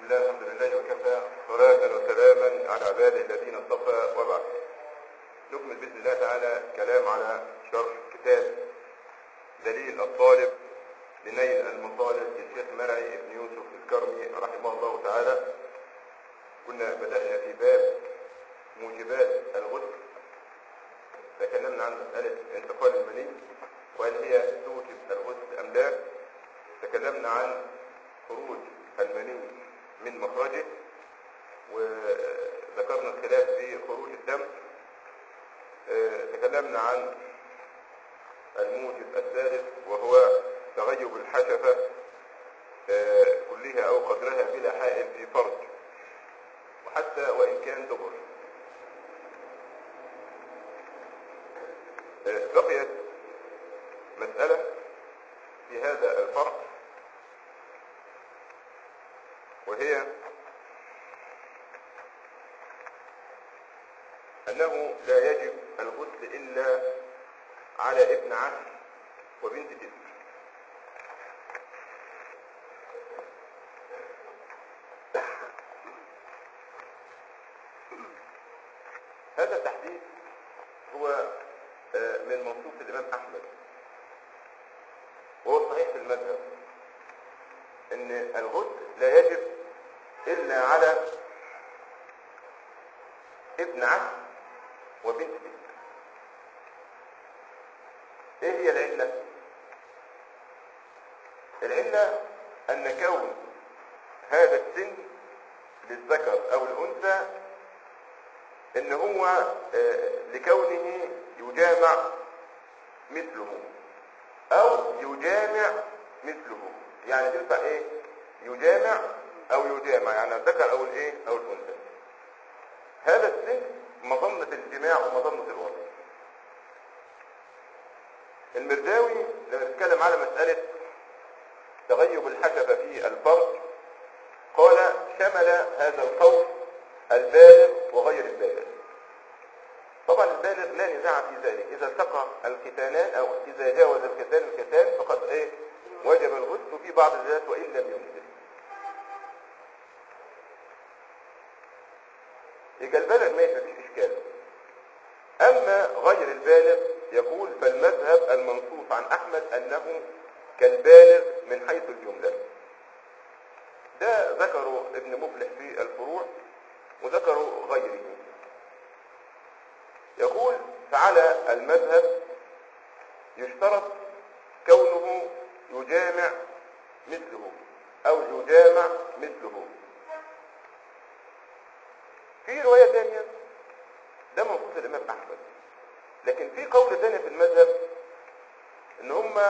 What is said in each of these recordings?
الله الحمد لله وكفى صلاة وسلاما على عباده الذين اصطفى وبعد نكمل بإذن الله تعالى كلام على شرح كتاب دليل الطالب لنيل المطالب للشيخ مرعي بن يوسف الكرمي رحمه الله تعالى كنا بدأنا في باب موجبات الغسل تكلمنا عن مسألة انتقال المني وهل هي توجب الغسل أم لا تكلمنا عن خروج المني من مخرجه وذكرنا الخلاف في خروج الدم آه، تكلمنا عن الموجب الثالث وهو تغيب الحشفة آه، كلها أو قدرها بلا حائل في فرج وحتى وإن كان دبر آه، بقيت مسألة في هذا الفرع وهي أنه لا يجب الغسل إلا على ابن عم وبنت ابن هذا التحديد هو آه، من منصوص الإمام أحمد وهو صحيح في المذهب ان الغسل لا يجب الا على ابن عم وبنت بنت ايه هي العلة العلة ان كون هذا السن للذكر او الانثى ان هو آه، لكونه يجامع مثله او يجامع مثله يعني تنفع ايه يجامع او يجامع يعني الذكر او الايه او الانثى هذا السن مظنة الجماع ومظنة الوضع المرداوي لما نتكلم على مسألة تغيب الحشفة في الفرج قال شمل هذا القول البالغ وغير البالغ طبعا البالغ لا نزاع في ذلك اذا التقى الختانان او اذا جاوز الختان الختان فقد ايه وجب الغسل في بعض الذات وان لم ينزل يبقى البالغ ما فيش اشكال اما غير البالغ يقول فالمذهب المنصوص عن احمد انه كالبالغ من حيث الجمله ده ذكره ابن مفلح في الفروع وذكره غيره يقول فعلى المذهب يشترط كونه يجامع مثله او يجامع مثله في رواية ثانية ده منصوص الامام احمد لكن في قول ثاني في المذهب ان هم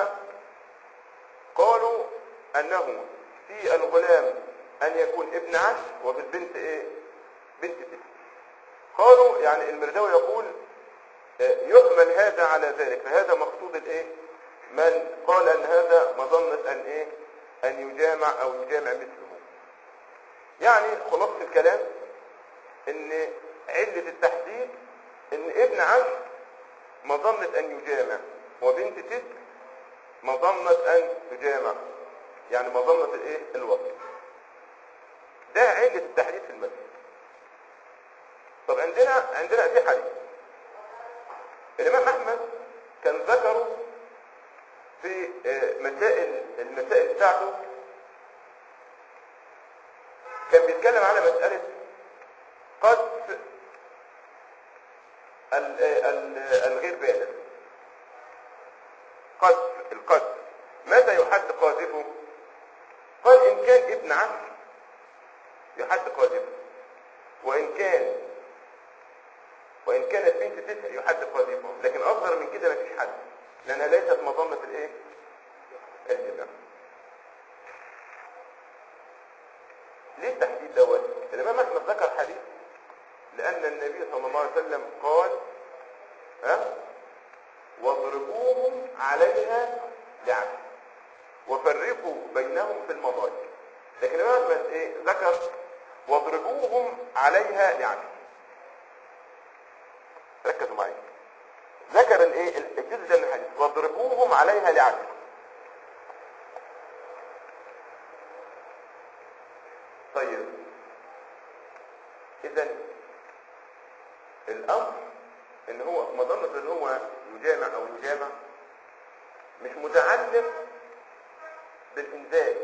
قالوا انه في الغلام ان يكون ابن عم وفي البنت ايه بنت بنت قالوا يعني المرداوي يقول آه، يحمل هذا على ذلك فهذا مقصود الايه من قال ان هذا مظنة ان ايه ان يجامع او يجامع مثله يعني خلاصة الكلام ان علة التحديد ان ابن عم مظنة ان يجامع وبنت تت مظنة ان تجامع يعني مظنة الايه الوصف ده علة التحديد في المذهب طب عندنا عندنا في حديث الامام احمد كان ذكره في آه، مسائل المسائل بتاعته كان بيتكلم على مسألة قذف ال- ال- الغير بالغ قذف القذف ماذا يحد قاذفه قال ان كان ابن عم يحد قاذفه وان كان وان كانت بنت تسع يحد قاذفه لكن اصغر من كده مفيش حد لانها ليست مظنة الايه الجماع ليه التحديد دوت الامام احمد ذكر حديث لان النبي صلى الله عليه وسلم قال ها واضربوهم عليها لعنة وفرقوا بينهم في المضاجع لكن الامام احمد ايه ذكر واضربوهم عليها لعنة ركزوا معي ذكر الايه الجزء ده من الحديث واضربوهم عليها لعنة طيب اذا الامر ان هو مظنة ان هو يجامع او يجامع مش متعلق بالانزال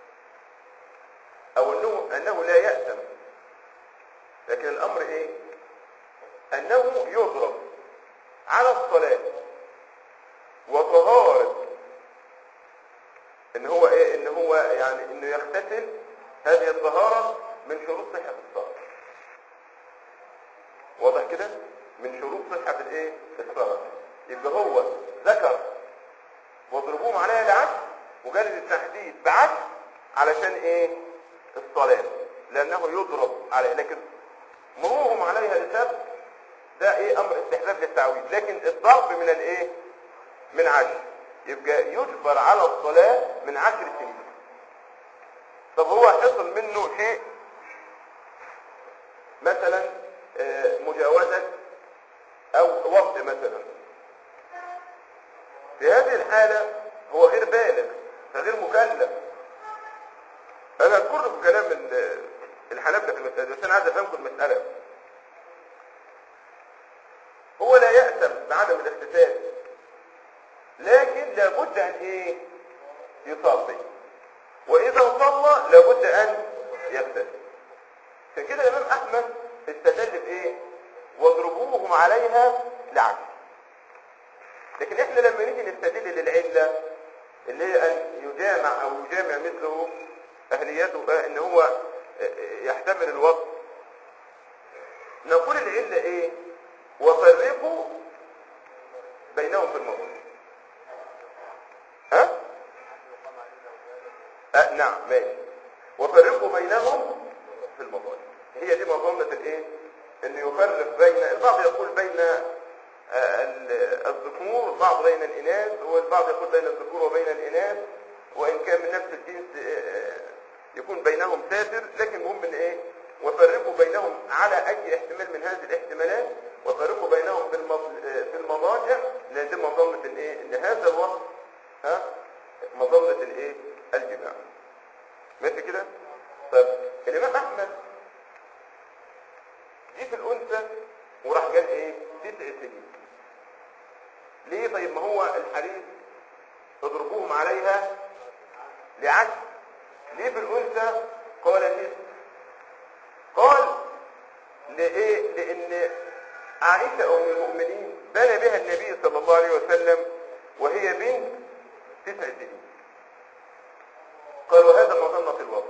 او انه انه لا يأثم لكن الامر ايه انه يضرب على الصلاة وطهارة ان هو ايه ان هو يعني انه يغتسل هذه الطهارة من شروط صحة الصلاة واضح كده من شروط صحة الايه الصلاة يبقى هو ذكر واضربوهم عليها العشر وجلد التحديد بعشر علشان ايه الصلاة لانه يضرب عليه لكن مرورهم عليها لسبب ده ايه امر استحباب للتعويض لكن الضرب من الايه من عشر يبقى يجبر على الصلاة من عشر سنين طب هو حصل منه شيء مثلا آه، مجاوزة او وقت مثلا في هذه الحالة هو غير بالغ فغير مكلف انا اذكر لكم كلام ال- الحنابلة في المسألة دي، بس انا عايز افهمكم المسألة هو لا يأثم بعدم الاغتسال لكن لابد ان ايه يصلي واذا صلى لابد ان يغتسل عشان كده الامام احمد استدل بايه واضربوهم عليها لعنه لكن احنا لما نيجي نستدل للعله اللي هي ان يجامع او يجامع مثله اهليته آه، ان هو آه، آه، يحتمل الوقت نقول العله ايه وفرقوا بينهم في الموضوع ها أه نعم ماشي وفرقوا بينهم في المضاجع هي دي مظنة الايه ان يفرق بين البعض يقول بين آه، ال- الذكور البعض بين الاناث والبعض يقول بين الذكور وبين الاناث وان كان من نفس الجنس آه، يكون بينهم ساتر لكن المهم ان ايه وفرقوا بينهم على اي احتمال من هذه الاحتمالات وفرقوا بينهم في المض- آه، في المضاجع لان دي مظنة الايه ان هذا الوقت ها مظنة الايه الجماع ماشي كده طب الامام احمد جه في الانثى وراح قال ايه تسع سنين ليه طيب ما هو الحديث اضربوهم عليها لعشر ليه في الانثى قال تسع قال لإيه؟ لأن عائشة أم المؤمنين بنى بها النبي صلى الله عليه وسلم وهي بنت تسع سنين قال وهذا مظنة الوضع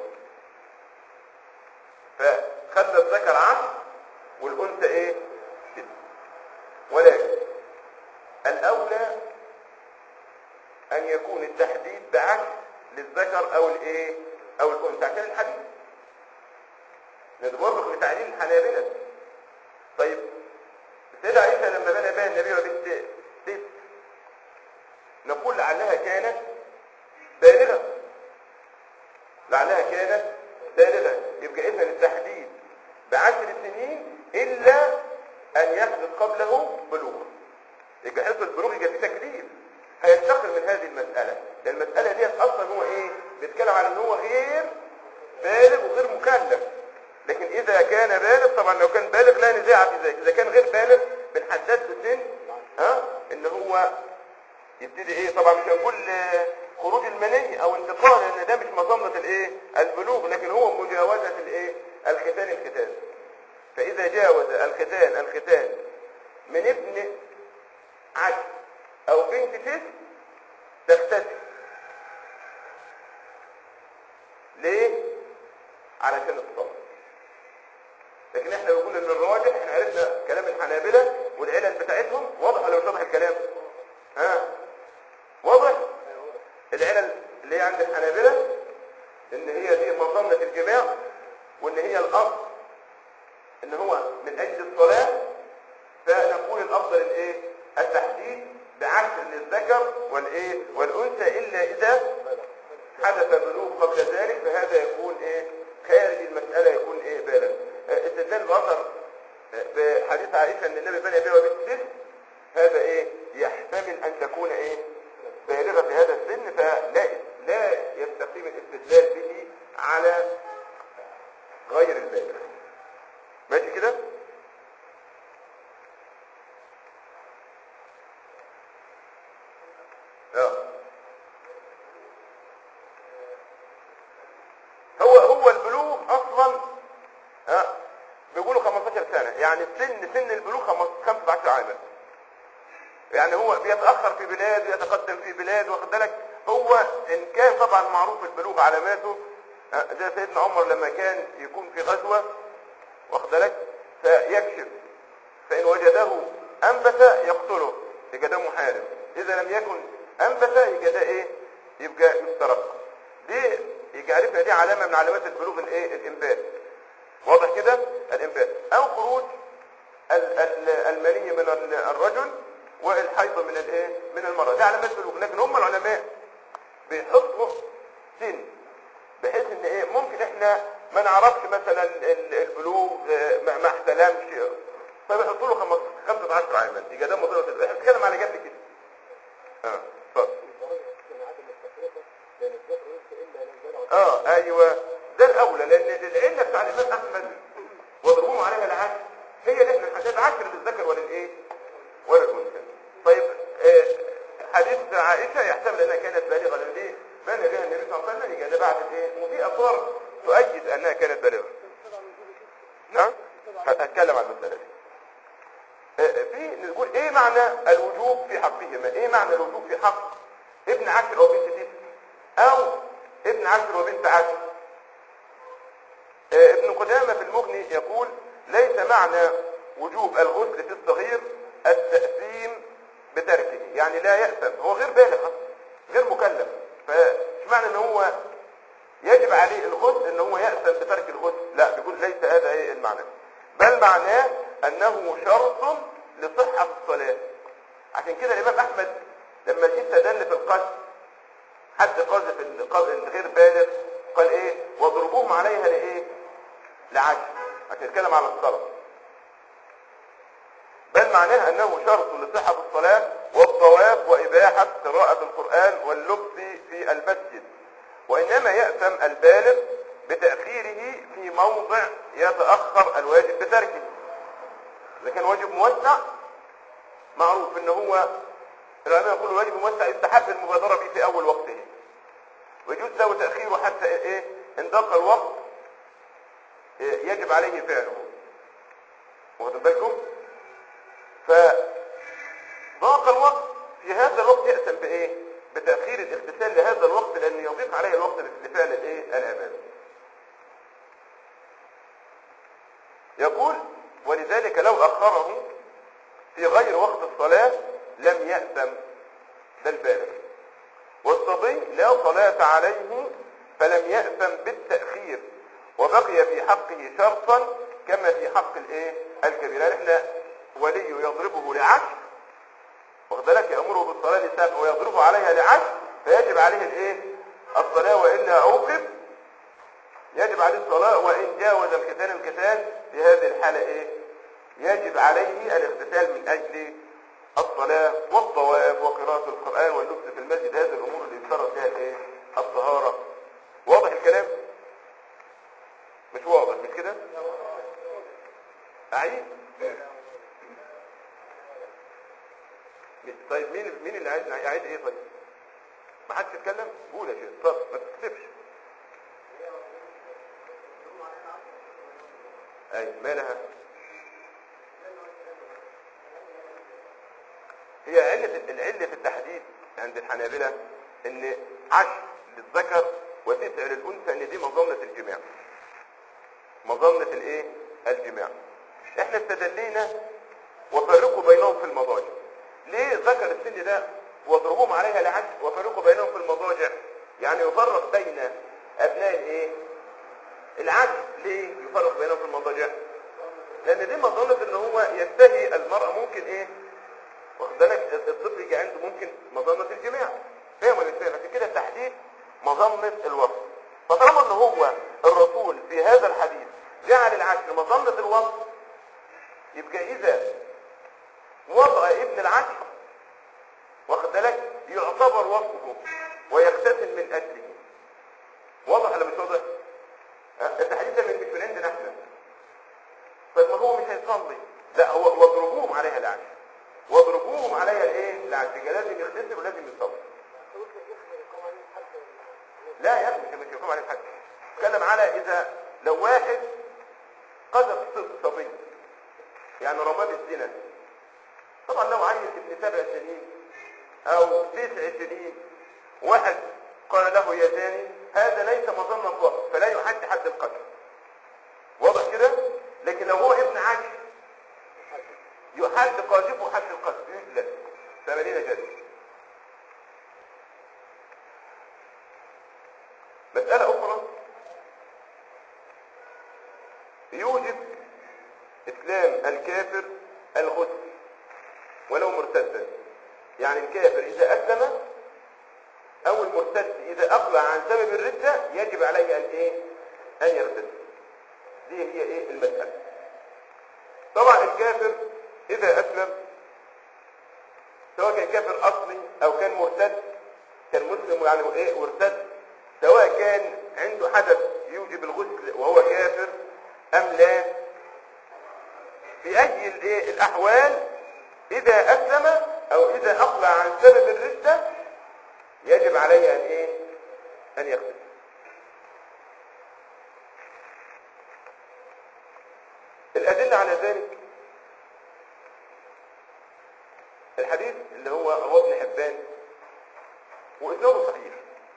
فخلى الذكر عشر والأنثى إيه؟ ست ولكن الأولى أن يكون التحديد بعشر للذكر أو الإيه؟ أو الأنثى عشان الحديث نتبرك بتعليل الحنابلة طيب السيدة عائشة لما بنى بها النبي وبنت ست نقول لعلها كانت بالغة لعلها كانت بالغة يبقى إذن التحديد بعشر سنين إلا أن يحدث قبله بلوغ يبقى حيث البلوغ يبقى فيه تكليف هينتقل من هذه المسألة لأن المسألة دي أصلا هو إيه بيتكلم على إن هو غير بالغ وغير مكلف لكن إذا كان بالغ طبعا لو كان بالغ لا نزاع في ذلك إذا كان غير بالغ بنحدد له سن ها إن هو يبتدي إيه طبعا مش هنقول آه، خروج المني أو انتقال لأن ده مش مظنة الإيه البلوغ لكن هو مجاوزة الإيه الختان الختان فإذا جاوز الختان الختان من ابن عشر أو بنت تسع تغتسل ليه؟ علشان الصلاة لكن احنا بنقول ان الراجح احنا عرفنا كلام الحنابلة والعلل بتاعتهم واضح ولا مش واضح الكلام؟ ها؟ واضح؟ العلل اللي هي عند الحنابلة ان هي دي مظنة الجماع وان هي الاصل ان هو من اجل الصلاة فنقول الافضل الايه؟ التحديد بعشر للذكر والايه؟ والانثى الا اذا حدث بلوغ قبل ذلك فهذا يكون ايه خارج المسألة يكون ايه بالغ آه، استدلال الأثر آه، بحديث عائشة ان النبي بني بها وبنت ست هذا ايه يحتمل ان تكون ايه بالغة في هذا السن فلا لا يستقيم الاستدلال به على يعني سن سن البلوغ 15 عاما يعني هو بيتأخر في بلاد ويتقدم في بلاد واخد بالك هو ان كان طبعا معروف البلوغ علاماته آه، زي سيدنا عمر لما كان يكون في غزوة واخد بالك فيكشف فإن وجده أنبت يقتله يبقى ده محارب إذا لم يكن أنبت يبقى ده إيه يبقى يسترق دي يبقى عرفنا دي علامة من علامات البلوغ الإيه الإنبات واضح كده الإنبات أو خروج ال- ال- المني من ال- الرجل والحيض من الايه من المرأة دي علامات بلوغ لكن هم العلماء بيحطوا سن بحيث ان ايه ممكن احنا ما نعرفش مثلا ال- البلوغ آه، ما ما احتلمش فبيحطوا له 15 عاما يبقى ده مضره احنا بنتكلم على جنب كده اه اتفضل اه ايوه ده الاولى لان العله بتاع الامام احمد وضربهم عليها العشر هي اللي احنا حدد عشر للذكر وللايه وللانثى طيب آه حديث عائشه يحتمل انها كانت بالغه لان ايه بان بها النبي صلى الله عليه وسلم يبقى ده بعد الايه وفي اثار تؤيد انها كانت بالغه نعم هتكلم عن المساله دي آه، في نقول ايه معنى الوجوب في حقهما ايه معنى الوجوب في حق ابن عشر او بنت تسع او ابن عشر وبنت عشر آه، ابن قدامة في المغني يقول ليس معنى وجوب الغسل في الصغير التأثيم بتركه يعني لا يأثم هو غير بالغ أصلاً، غير مكلف فمش معنى ان هو يجب عليه الغسل ان هو يأثم بترك الغسل لا بيقول ليس هذا ايه المعنى بل معناه انه شرط لصحة الصلاة عشان كده الامام احمد لما جه استدل في القتل حد قذف القذف الغير بالغ قال ايه واضربوهم عليها لايه لعجل عشان يتكلم على الصلاة بل معناه انه شرط لصحة الصلاة والطواف واباحة قراءة القرآن واللبس في المسجد وانما يأثم البالغ بتأخيره في موضع يتأخر الواجب بتركه اذا كان واجب موسع معروف ان هو العلماء يقولوا الواجب الموسع يستحب المبادرة به في اول وقته ويجوز له تأخيره حتى ايه ان ضاق الوقت إيه يجب عليه فعله واخد بالكم فضاق الوقت في هذا الوقت يأتم بايه بتأخير الاغتسال لهذا الوقت لأن يضيق عليه الوقت لفعل الايه العبادة يقول ولذلك لو أخره في غير وقت الصلاة لم يأثم ده البالغ والصبي لا صلاة عليه فلم يأثم بالتأخير وبقي في حقه شرطا كما في حق الايه الكبير يعني احنا ولي يضربه لعشر واخد بالك يأمره بالصلاة لسبع ويضربه عليها لعشر فيجب عليه الايه الصلاة وإلا عوقب يجب عليه الصلاة وإن جاوز الختان الختان في هذه الحالة ايه يجب عليه الاغتسال من أجل الصلاة والطواف وقراءة القرآن واللبس في المسجد هذه الأمور اللي يشترط فيها الايه الطهارة واضح الكلام مش واضح مش كده أعيد طيب مين مين اللي عايز يعيد ايه طيب ما حدش يتكلم قول يا شيخ اتفضل ما تكتبش اي مالها هي علة العلة في التحديد عند الحنابلة ان عشر للذكر وتسع للأنثى ان دي مظنة الجماع مظنة الايه الجماع احنا استدلينا وفرقوا بينهم في المضاجع ليه ذكر السن ده واضربوهم عليها لعشر وفرقوا بينهم في المضاجع يعني يفرق بين ابناء الايه العشر ليه يفرق بينهم في المضاجع لان دي مظنة ان هو يستهي المرأة ممكن ايه واخد بالك الطفل يجي عنده ممكن مظنة الجماع فاهم ولا مش فاهم عشان كده التحديد مظنة الوصف فطالما ان هو الرسول في هذا الحديث جعل العشر مظنة الوصف يبقى اذا وضع ابن العشر واخد بالك يعتبر وصفه ويغتسل من اجله واضح ولا مش واضح؟ أه، التحديث ده من- مش من عندنا احنا طيب ما هو مش هيصلي لا هو واضربوهم عليها العشر واضربوهم عليها الايه العشر يبقى لازم يغتسل ولازم يصلي لا يا ابني مش يقوم عليه حد اتكلم على اذا لو واحد قذف صب- صبي يعني رماه بالزنا طبعا لو عيل ابن سبع سنين او تسع سنين واحد قال له يا زاني هذا ليس مظنا فقط فلا يحد حد القتل واضح كده لكن لو هو ابن عشر يحد قاذفه حد القتل يجلد ثمانين جلد مسألة أخرى يوجب إسلام الكافر الغسل ولو مرتدا يعني الكافر إذا أسلم أو المرتد إذا أقلع عن سبب الردة يجب عليه أن إيه؟ أن يغتسل دي هي إيه المسألة طبعا الكافر إذا أسلم سواء كان كافر أصلي أو كان مرتد كان مسلم يعني إيه مرتد سواء كان عنده حدث يوجب الغسل وهو كافر أم لا في أي الإيه الأحوال إذا أسلم أو إذا أقلع عن سبب الردة يجب عليه أن إيه أن يغتسل الأدلة على ذلك الحديث اللي هو رواه ابن حبان وإسناده صحيح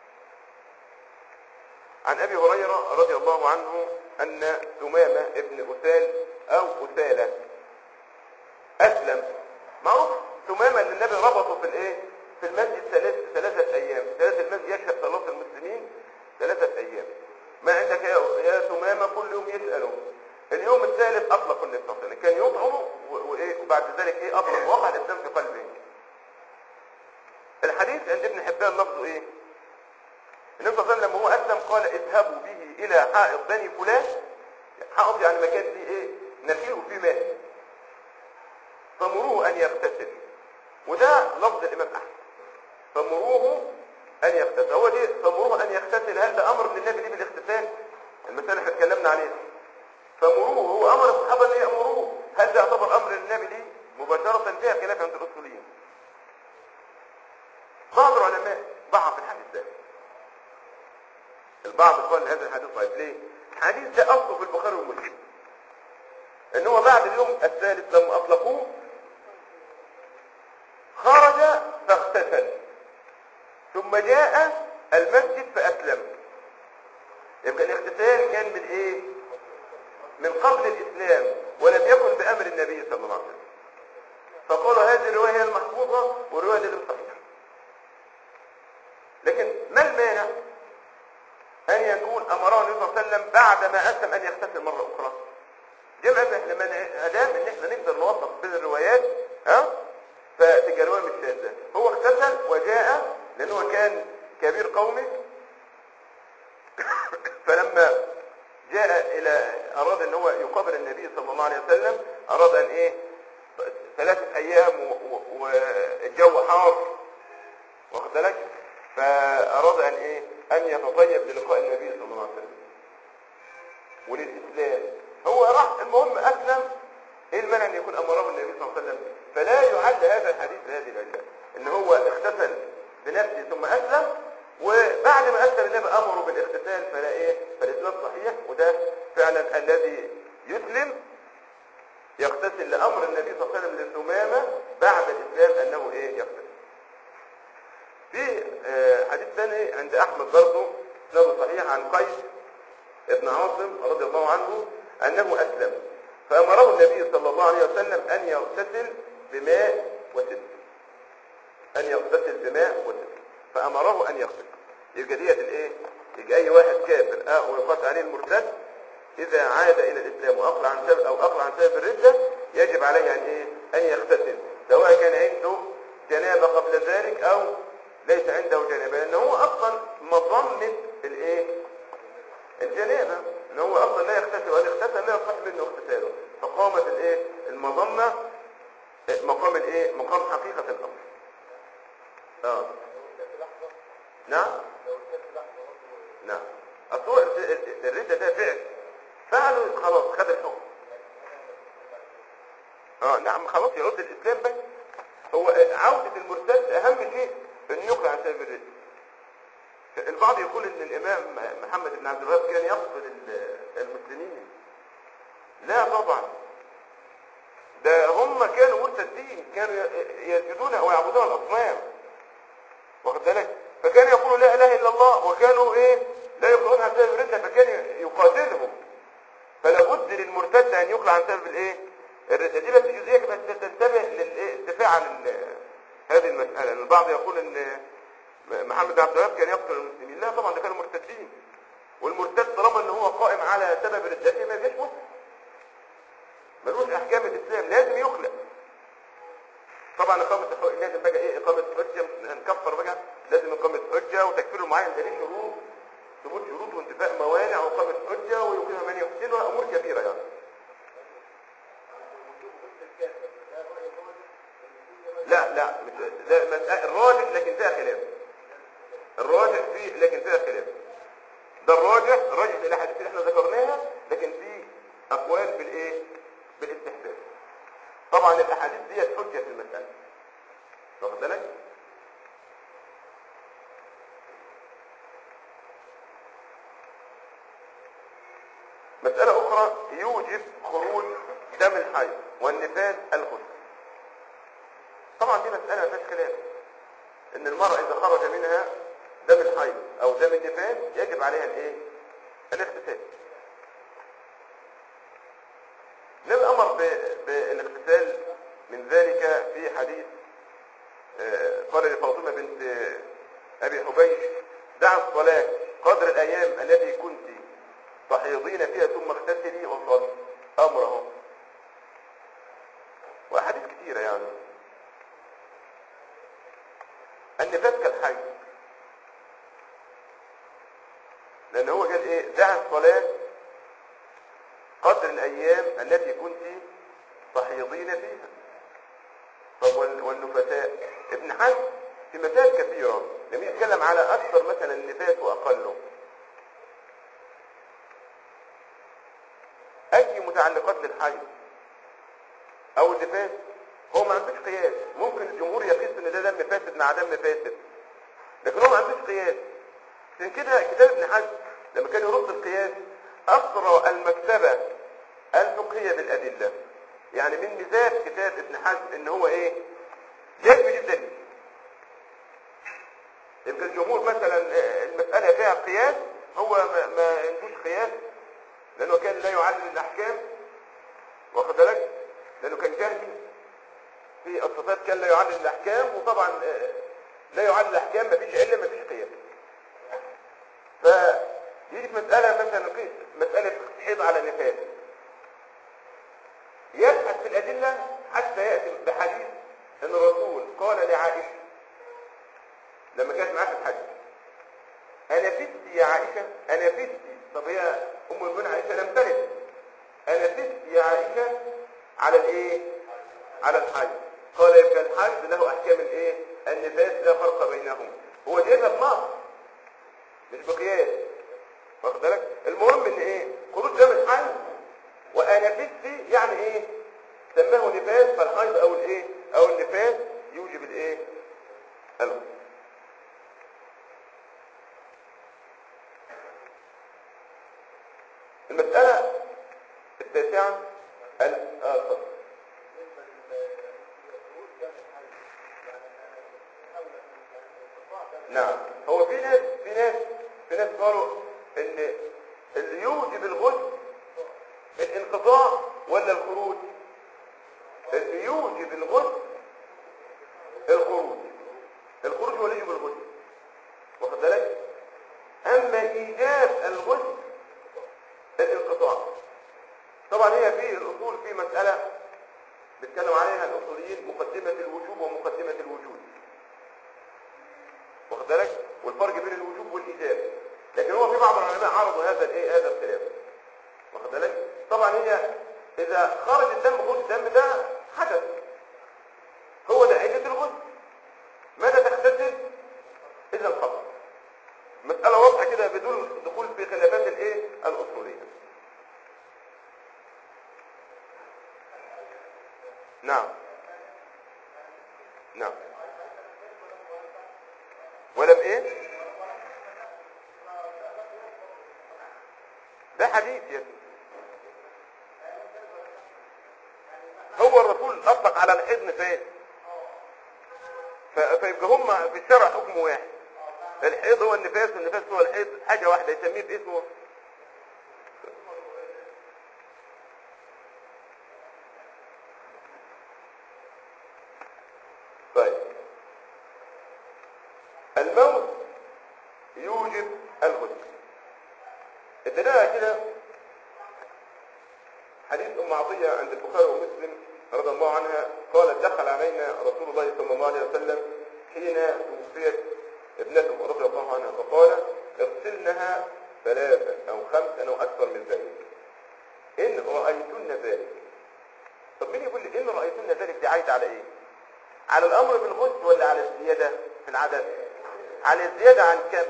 عن أبي هريرة رضي الله عنه أن ثمامة ابن أسال أو أسالة أسلم معروف ثمامة اللي النبي ربطه في الإيه؟ في المسجد ثلاث ثلاثة أيام ثلاثة المسجد يشهد صلاة المسلمين ثلاثة أيام ما عندك يا يا ثمامة كل يوم يسألوا اليوم الثالث أطلق النبي صلى الله عليه وسلم كان يطعم وإيه وبعد ذلك إيه أطلق وقع الإسلام في قلبه الحديث عند ابن حبان لفظه إيه؟ النبي صلى الله عليه وسلم لما هو أسلم قال اذهبوا به إلى حائط بني فلان حائط يعني مكان فيه إيه؟ نخيل فيه ماء فمروه أن يغتسل وده لفظ الإمام أحمد فمروه أن يغتسل هو دي فمروه أن يغتسل هل ده أمر من النبي دي بالاغتسال المسألة اللي اتكلمنا عليها فمروه هو أمر الصحابة أن يأمروه هل ده يعتبر أمر للنبي دي مباشرة فيها خلاف عند الأصوليين بعض العلماء ضعف الحديث ده البعض قال هذا الحديث ضعيف ليه؟ الحديث ده أصله في البخاري ومسلم ان هو بعد اليوم الثالث لما اطلقوه خرج فاغتسل ثم جاء المسجد فاسلم يبقى الاغتسال كان من ايه من قبل الاسلام ولم يكن بامر النبي صلى الله عليه وسلم فقالوا هذه الروايه هي المحفوظه والروايه دي الصحيحه لكن ما المانع ان يكون امره النبي صلى الله عليه وسلم بعد ما اسلم ان يغتسل مره اخرى جمع احنا ما ادام ان احنا نقدر نوظف بين الروايات ها فتبقى الروايه مش شاذه هو اغتسل وجاء لانه كان كبير قومه فلما جاء الى اراد ان هو يقابل النبي صلى الله عليه وسلم اراد ان ايه ثلاثة ايام و- و- والجو حار واخد بالك فاراد ان ايه ان يتطيب للقاء النبي صلى الله عليه وسلم وللاسلام هو راح المهم اسلم ايه المانع ان يكون امره النبي صلى الله عليه وسلم فلا يعد هذا الحديث بهذه العله ان هو اغتسل بنفسه ثم اسلم وبعد ما اسلم النبي امره بالاغتسال فلا ايه فالاسلام صحيح وده فعلا الذي يسلم يغتسل لامر النبي صلى الله عليه وسلم للثمامه بعد الاسلام انه ايه يغتسل في آه، حديث ثاني عند احمد برضه اسناده صحيح عن قيس ابن عاصم رضي الله عنه انه اسلم فامره النبي صلى الله عليه وسلم ان يغتسل بماء وسدر ان يغتسل بماء وسدر فامره ان يغتسل يبقى ديت الايه يبقى اي واحد كافر اه ويقاس عليه المرتد اذا عاد الى الاسلام واقلع عن سبب او اقلع عن سبب الرده يجب عليه ان ايه ان يغتسل سواء كان عنده جنابه قبل ذلك او ليس عنده جنابه لانه هو اصلا مظنه الايه الجنابه ان هو اصلا لا يغتسل وان اغتسل لا يصح منه اغتساله فقامت الايه المظنه مقام الايه مقام حقيقه الامر اه نعم نعم اصل هو ال- ال- الردة ده فعل فعله خلاص خد الحكم اه نعم خلاص يرد الاسلام بس هو عودة المرتد اهم شيء انه يقلع عن سبب الردة البعض يقول ان الامام محمد بن عبد الوهاب كان يقتل ال- المسلمين لا طبعا هم كانوا مرتدين كانوا ي- يسجدون ويعبدون الاصنام واخد بالك فكان يقولوا لا اله الا الله وكانوا ايه لا يقولون عن سبب الردة فكان يقاتلهم فلا بد للمرتد ان يقلع عن سبب الايه الردة دي بس جزئيه بس تنتبه للدفاع عن ال- هذه المسألة لأن البعض يقول ان محمد بن عبد الوهاب كان يقتل المسلمين لا طبعا ده كانوا مرتدين والمرتد طالما ان هو قائم على سبب ردته ما يبقاش مسلم ملوش احكام الاسلام لازم يخلق طبعا اقامه الحج لازم بقى ايه اقامه حجه مش هنكفر بقى لازم اقامه حجه وتكفير معين ده ليه شروط ثبوت شروط وانتفاء موانع واقامه حجه ويقيم من يحسن وامور كثيره يعني لا لا مش ده مسألة الراجح لكن فيها خلاف الراجح فيه لكن فيها خلاف ده الراجح الراجح الاحاديث اللي احنا ذكرناها لكن في اقوال بالايه بالاستحباب طبعا الاحاديث ديت حجه في المساله واخد بالك مسألة أخرى يوجب خروج دم الحيض والنفاس الغسل طبعا دي مسألة ما فيهاش خلاف إن المرأة إذا خرج منها دم الحيض أو دم النفاس يجب عليها الإيه؟ الاغتسال النبي أمر ب- بالاغتسال من ذلك في حديث آه، قال لفاطمة بنت آه، أبي حبيش دع الصلاة قدر الأيام التي كنت تحيضين فيها ثم اغتسلي وصلي أمره وأحاديث كثيرة يعني النفاس كالحي لأن هو قال إيه دع الصلاة قدر الأيام التي كنت تحيضين فيها طب وال- والنفساء ابن حزم في مسائل كثيرة لما يتكلم على أكثر مثلا النفاس وأقله أي متعلقات للحيض أو النفاس هو ما عندوش قياس ممكن الجمهور يقيس ان ده دم فاسد مع دم فاسد لكن هو ما عندوش قياس عشان كده كتاب ابن حزم لما كان يرد القياس أسرى المكتبة الفقهية بالأدلة يعني من ميزات كتاب ابن حزم ان هو ايه يكفي جدا يبقى الجمهور مثلا آه، المسألة فيها قياس هو ما, ما عندوش قياس لأنه كان لا يعلم الأحكام واخد بالك لأنه كان جاهل في الصفات كان لا يعلم الأحكام وطبعا آه، لا يعلم الأحكام مفيش علة مفيش قياس فيجي في مسألة مثلا قيس مسألة حيض على نفاس يبحث في الأدلة حتى يأتي بحديث أن الرسول قال لعائشة لما كانت معاه في الحج أنا فدت يا عائشة أنا فدت طب هي أم المؤمنين عائشة لم تلد أنا فدت يا عائشة على الإيه؟ على الحج قال يبقى الحج له أحكام الإيه؟ النفاس لا فرق بينهم هو جايبها بنص مش بقياس واخد بالك المهم ان ايه خروج دم الحيض وانا فدت يعني ايه سماه نفاس فالحيض او الايه او النفاس يوجب الايه الغسل المسألة التاسعة الآخر نعم هو في ناس في ناس في ناس قالوا ان اللي يوجب الغسل الانقطاع ولا الخروج اللي يوجب الغسل الخروج الخروج هو اللي يوجب الغسل واخد بالك اما ايجاب الغسل الانقطاع طبعا هي في الاصول في مسألة بيتكلم عليها الاصوليين مقدمة الوجوب ومقدمة الوجود واخد بالك والفرق بين الوجوب والايجاب لكن هو في بعض العلماء عرضوا هذا الايه هذا الخلاف واخد بالك طبعا هي اذا خرج الدم خروج الدم ده حدث هو ده عله الغسل ماذا تغتسل اذا انقطع مسألة واضحة كده بدون دخول في خلافات الايه الاصولية نعم نعم ولم ايه ده حديث يا ابني. هو الرسول اطلق على الحيض نفاس ف- فيبقى هم في الشرع حكم واحد الحيض هو النفاس والنفاس هو الحيض حاجة واحدة يسميه باسمه طيب الموت يوجب الغسل الدليل على كده حديث ام عطيه عند البخاري ومسلم رضي الله عنها قالت دخل علينا رسول الله صلى الله عليه وسلم حين توفيت ابنته رضي الله عنها فقال اغسلنها ثلاثا او خمسا او اكثر من ذلك ان رايتن ذلك طب مين يقول لي ان رايتن ذلك دي عايده على ايه على الامر بالغسل ولا على الزياده في العدد على الزياده عن كم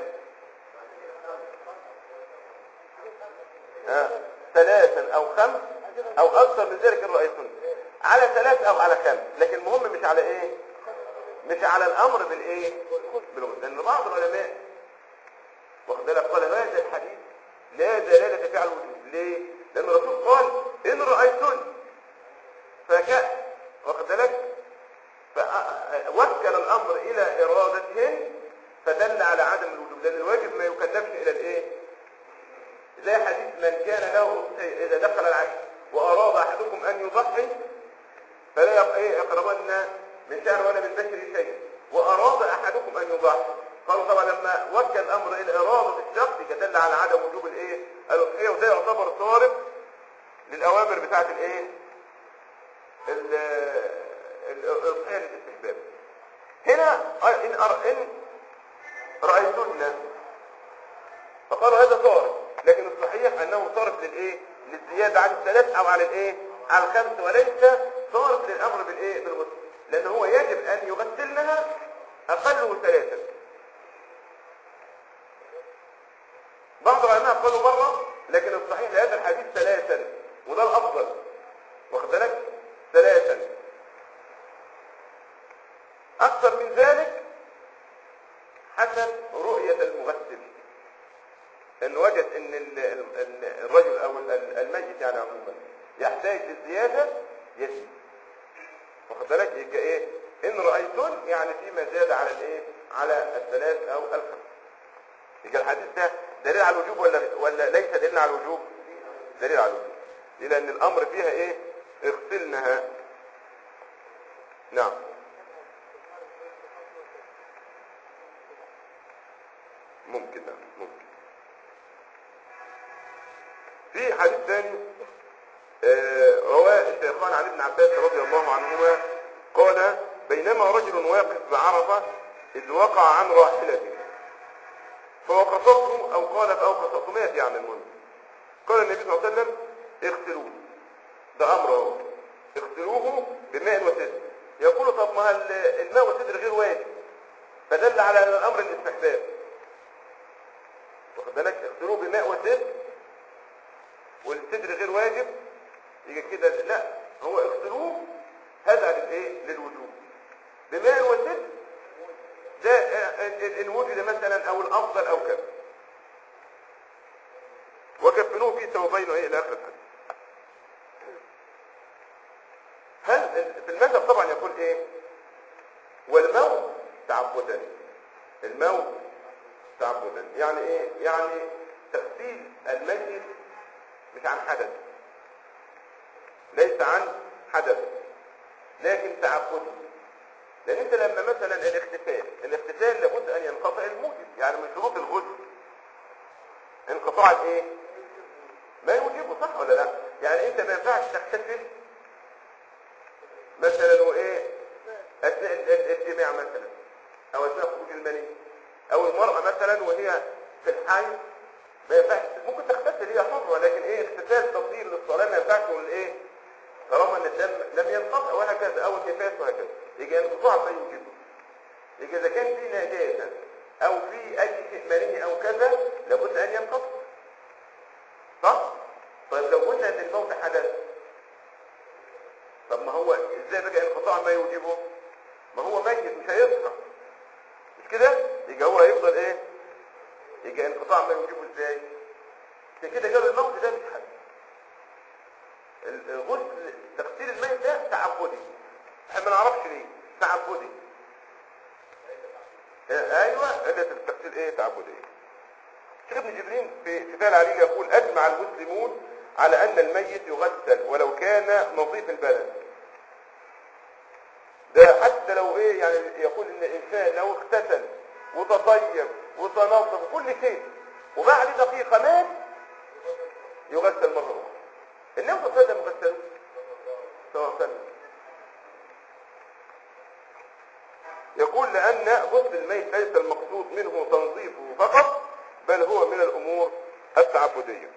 ها ثلاثا او خمس او اكثر من ذلك ان رايتن على ثلاث او على خمس لكن المهم مش على ايه مش على الامر بالايه بالغسل لان بعض العلماء واخد بالك قال هذا الحديث لا دلاله فيه على الوجوب ليه لان الرسول قال ان رايتن فجاء واخد بالك فوكل الامر الى ارادتهن فدل على عدم الوجوب لان الواجب ما يكلفش الى الايه زي حديث من كان له اذا دخل العشر واراد احدكم ان يضحي فلا يق- إيه يقربن من شهر ولا من بشر شيء واراد احدكم ان يضحي قالوا طبعا لما وكل الامر الى اراده الشخص دل على عدم وجوب الايه الاضحيه وده يعتبر طارق للاوامر بتاعه الايه ال- ال- الاضحيه للاستحباب هنا ان أر- ان رايتن فقالوا هذا طارق لكن الصحيح انه صارف للايه للزياده عن الثلاث او على الايه على الخمس وليس صارف للامر بالايه بالغسل لان هو يجب ان يغسلنها اقله ثلاثا بعض العلماء قالوا مره لكن الصحيح لهذا الحديث ثلاثا وده الافضل واخد بالك ثلاثا اكثر من ذلك حسب رؤيه المغسل ان وجد ان ال- ال- ال- الرجل او ال- الميت يعني عموما يحتاج للزياده يزيد واخد بالك يبقى ايه ان رايتن يعني فيما زاد على الايه على الثلاث او الخمس يبقى الحديث ده دليل على الوجوب ولا ولا ليس دليل على الوجوب دليل على الوجوب لان الامر فيها ايه اغسلنها نعم ممكن نعم ممكن في حديث ثاني آه، رواه الشيخان عن ابن عباس رضي الله عنهما قال بينما رجل واقف بعرفة إذ وقع عن راحلته فوقفته أو قال فأوقفته مات يعني المهم قال النبي صلى الله عليه وسلم اغسلوه ده أمر اهو اغسلوه بماء وسدر يقول طب ما ال- الماء والسدر غير واجب فدل على أن الأمر الاستحباب واخد بالك اغسلوه بماء وسدر والصدر غير واجب يجي كده لا هو اغسلوه هذا للايه للوجوب بماء وسدر ده اه، ان ان- ان وجد مثلا او الافضل او كذا وكفنوه في ثوبين وايه الى اخر الحديث هل ال- في المذهب طبعا يقول ايه والموت تعبدا الموت تعبدا يعني ايه يعني تغسيل الميت مش عن حدث ليس عن حدث لكن تعبدي لان انت لما مثلا الاختفال الاختفال لابد ان ينقطع الموجب يعني من شروط الغسل انقطاع الايه ما يوجبه صح ولا لا يعني انت ما ينفعش تختفل مثلا وايه اثناء ال- ال- الجماع مثلا او اثناء خروج المني او المرأة مثلا وهي في الحي ما ينفعش ممكن تغتسل هي حرة لكن ايه اغتسال تفضيل للصلاة ما ينفعش ولا ايه طالما ان الدم لم ينقطع وهكذا او النفاس وهكذا يجي انقطاع ما يوجبه يجي اذا كان في نجاسة او في اي شيء مني او كذا لابد ان ينقطع صح؟ طيب لو قلنا ان الموت حدث طب ما هو ازاي بقى انقطاع ما يوجبه ما هو ميت مش هيصحى مش كده يبقى هو هيفضل ايه يبقى انقطاع ما يوجبه ازاي عشان كده قالوا الموت ده مش حد الغسل تغسيل الميت ده تعبدي احنا ما نعرفش ليه تعبدي آه، ايوه علة التغسيل ايه تعبدية شيخ ابن جبرين في في فعل علي يقول اجمع المسلمون على ان الميت يغسل ولو كان نظيف البلد ده حتى لو ايه يعني يقول ان الانسان لو اغتسل وتطيب وتنظف وكل شيء وبعد دقيقه مات يغسل مره اخرى النبي صلى الله عليه وسلم غسله صلى الله عليه وسلم يقول لأن غسل الميت ليس المقصود منه تنظيفه فقط بل هو من الأمور التعبدية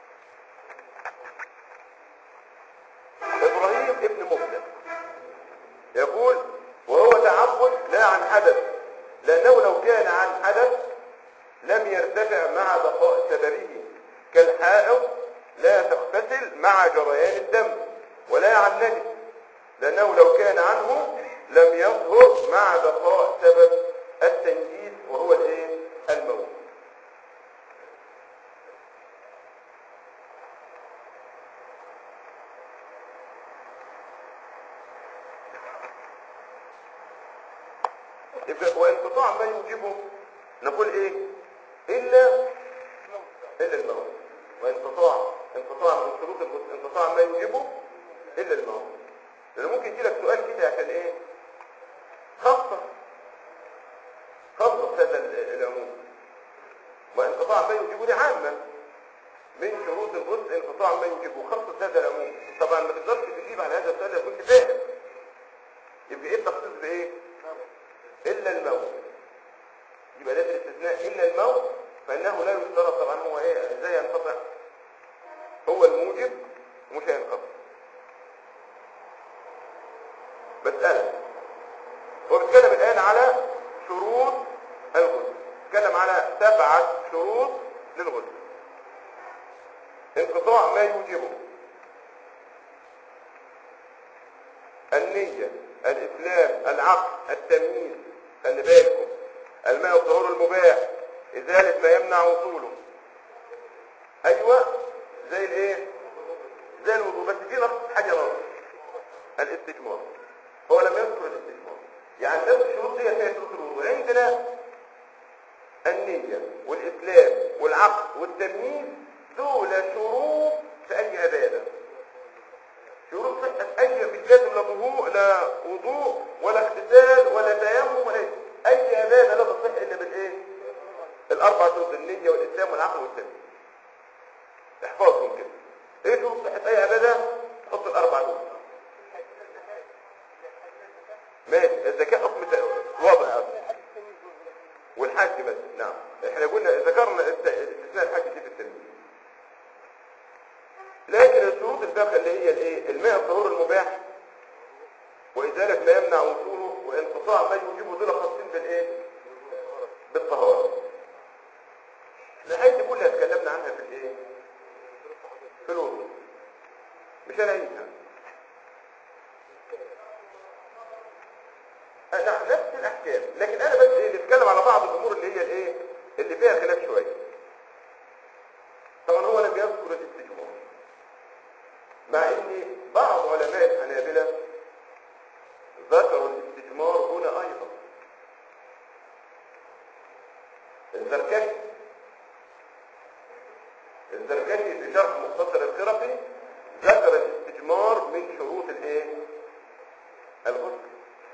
إبراهيم ابن مبدأ يقول وهو تعبد لا عن حدث لأنه لو كان عن حدث لم يرتفع مع بقاء سببه كالحائض لا تغتسل مع جريان الدم ولا عن نجس لأنه لو كان عنه لم يظهر مع بقاء سبب التنجيس وهو الايه الموت يبقى وانقطاع ما يوجبه نقول ايه الا الا الموت وانقطاع انقطاع من شروط الغسل انقطاع ما يوجبه الا الموت لان ممكن يجي لك سؤال كده عشان ايه خاصة خاصة هذا ال- العموم وانقطاع ما يوجبه دي عامة من شروط الغسل انقطاع ما يوجبه خاصة هذا العموم طبعا ما تقدرش تجيب على هذا السؤال لو كنت فاهم يبقى ايه التخصيص بايه الا الموت يبقى ده الاستثناء الا الموت فانه لا يشترط طبعا هو ايه ازاي ينقطع هو الموجب ومش هينقطع مسألة هو بيتكلم الآن على شروط الغسل بيتكلم على سبعة شروط للغسل انقطاع ما يوجبه النية الإسلام العقل التمييز خلي بالكم الماء الطهور المباح إزالة ما يمنع وصوله أيوة زي الإيه زي الوضوء بس في نقص حاجة ناقص الاستجمار هو لم يذكر الاستجمار يعني نفس الشروط دي هي شروط الوضوء عندنا النية والإسلام والعقل والتمييز دول شروط في أي عبادة شروط صحة أي مش لازم لا وضوء لا وضوء ولا اغتسال ولا تيمم ولا أي عبادة لا تصح إلا بالإيه؟ الأربع شروط النية والإسلام والعقل والتمييز احفظهم كده إيه شروط صحة أي عبادة؟ حط الأربع دول ماشي الزكاة حكم ت- واضح أوي. والحج بس نعم احنا قلنا ذكرنا الت- استثناء الحج دي في التنمية لكن الشروط الباقية اللي هي الايه الماء الطهور المباح وإزالة ما يمنع وصوله وانقطاع ما يوجبه دول خاصين بالايه بالطهارة الحاجات دي كلها اتكلمنا عنها في الايه في الوضوء مش هنعيدها نعم نفس الاحكام لكن انا بس ايه بتكلم على بعض الامور اللي هي الايه اللي فيها خلاف شويه طبعا هو لم يذكر الاستجمار مع ان بعض علماء الحنابلة ذكروا الاستجمار هنا ايضا الزركشي الزركشي في شرح مختصر الخرقي ذكر الاستجمار من شروط الايه الغسل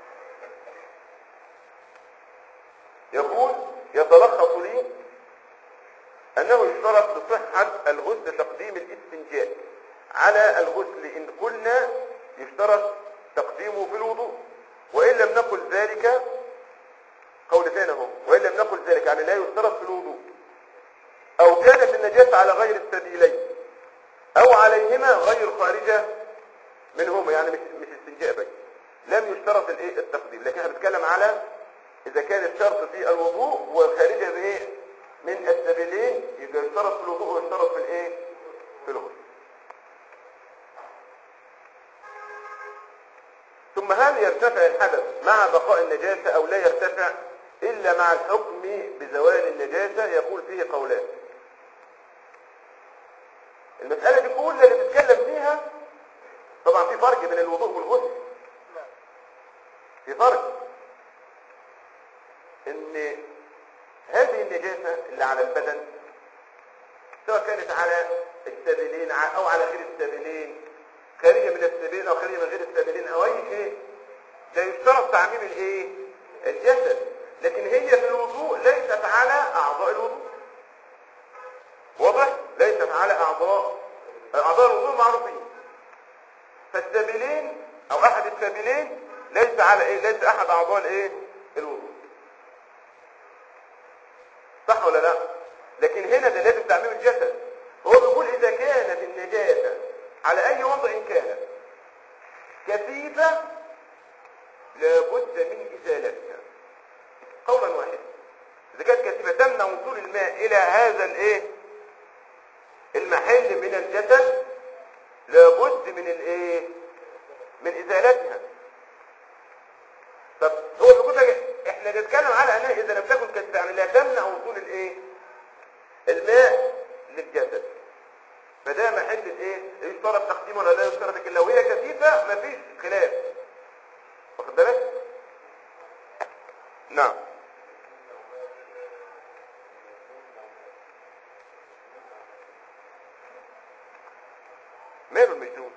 يقول يتلخص لي أنه يشترط لصحة الغسل تقديم الاستنجاء على الغسل إن قلنا يشترط تقديمه في الوضوء وإن لم نقل ذلك قول ثاني اهو وإن لم نقل ذلك يعني لا يشترط في الوضوء أو كانت النجاسة على غير السبيلين أو عليهما غير خارجة منهما يعني مش مش استنجاء بس لم يشترط الايه التقديم لكن احنا بنتكلم على اذا كان الشرط في الوضوء وخارجه بايه من السبيلين يبقى يشترط في الوضوء ويشترط في الايه في الغسل ثم هل يرتفع الحدث مع بقاء النجاسة او لا يرتفع الا مع الحكم بزوال النجاسة يقول فيه قولان المسألة دي كلها اللي بتتكلم فيها طبعا في فرق بين الوضوء والغسل على البدن سواء كانت على السبيلين ع- او على غير السبيلين خارجه من السبيلين او خارجه من غير السبيلين او اي شيء لا يشترط تعميم الايه الجسد لكن هي في الوضوء ليست على اعضاء الوضوء واضح ليست على اعضاء اعضاء الوضوء معروفين فالسبيلين او احد السبيلين ليس على ايه ليس احد اعضاء الايه الوضوء صح ولا لا لكن هنا ده لازم تعميم الجسد هو بيقول اذا كانت النجاسه على اي وضع كانت كثيفه لابد من ازالتها قولا واحدا اذا كانت كثيفه تمنع وصول الماء الى هذا الايه المحل من الجسد لابد من الايه من ازالتها طب هو بيقول لك احنا بنتكلم على انها اذا لم تكن كثيفه يعني لا تمنع وصول الايه الماء للجسد فده محل الايه يشترط تقديم ولا لا يشترط لكن لو هي كثيفه مفيش خلاف واخد بالك نعم ماله المجنون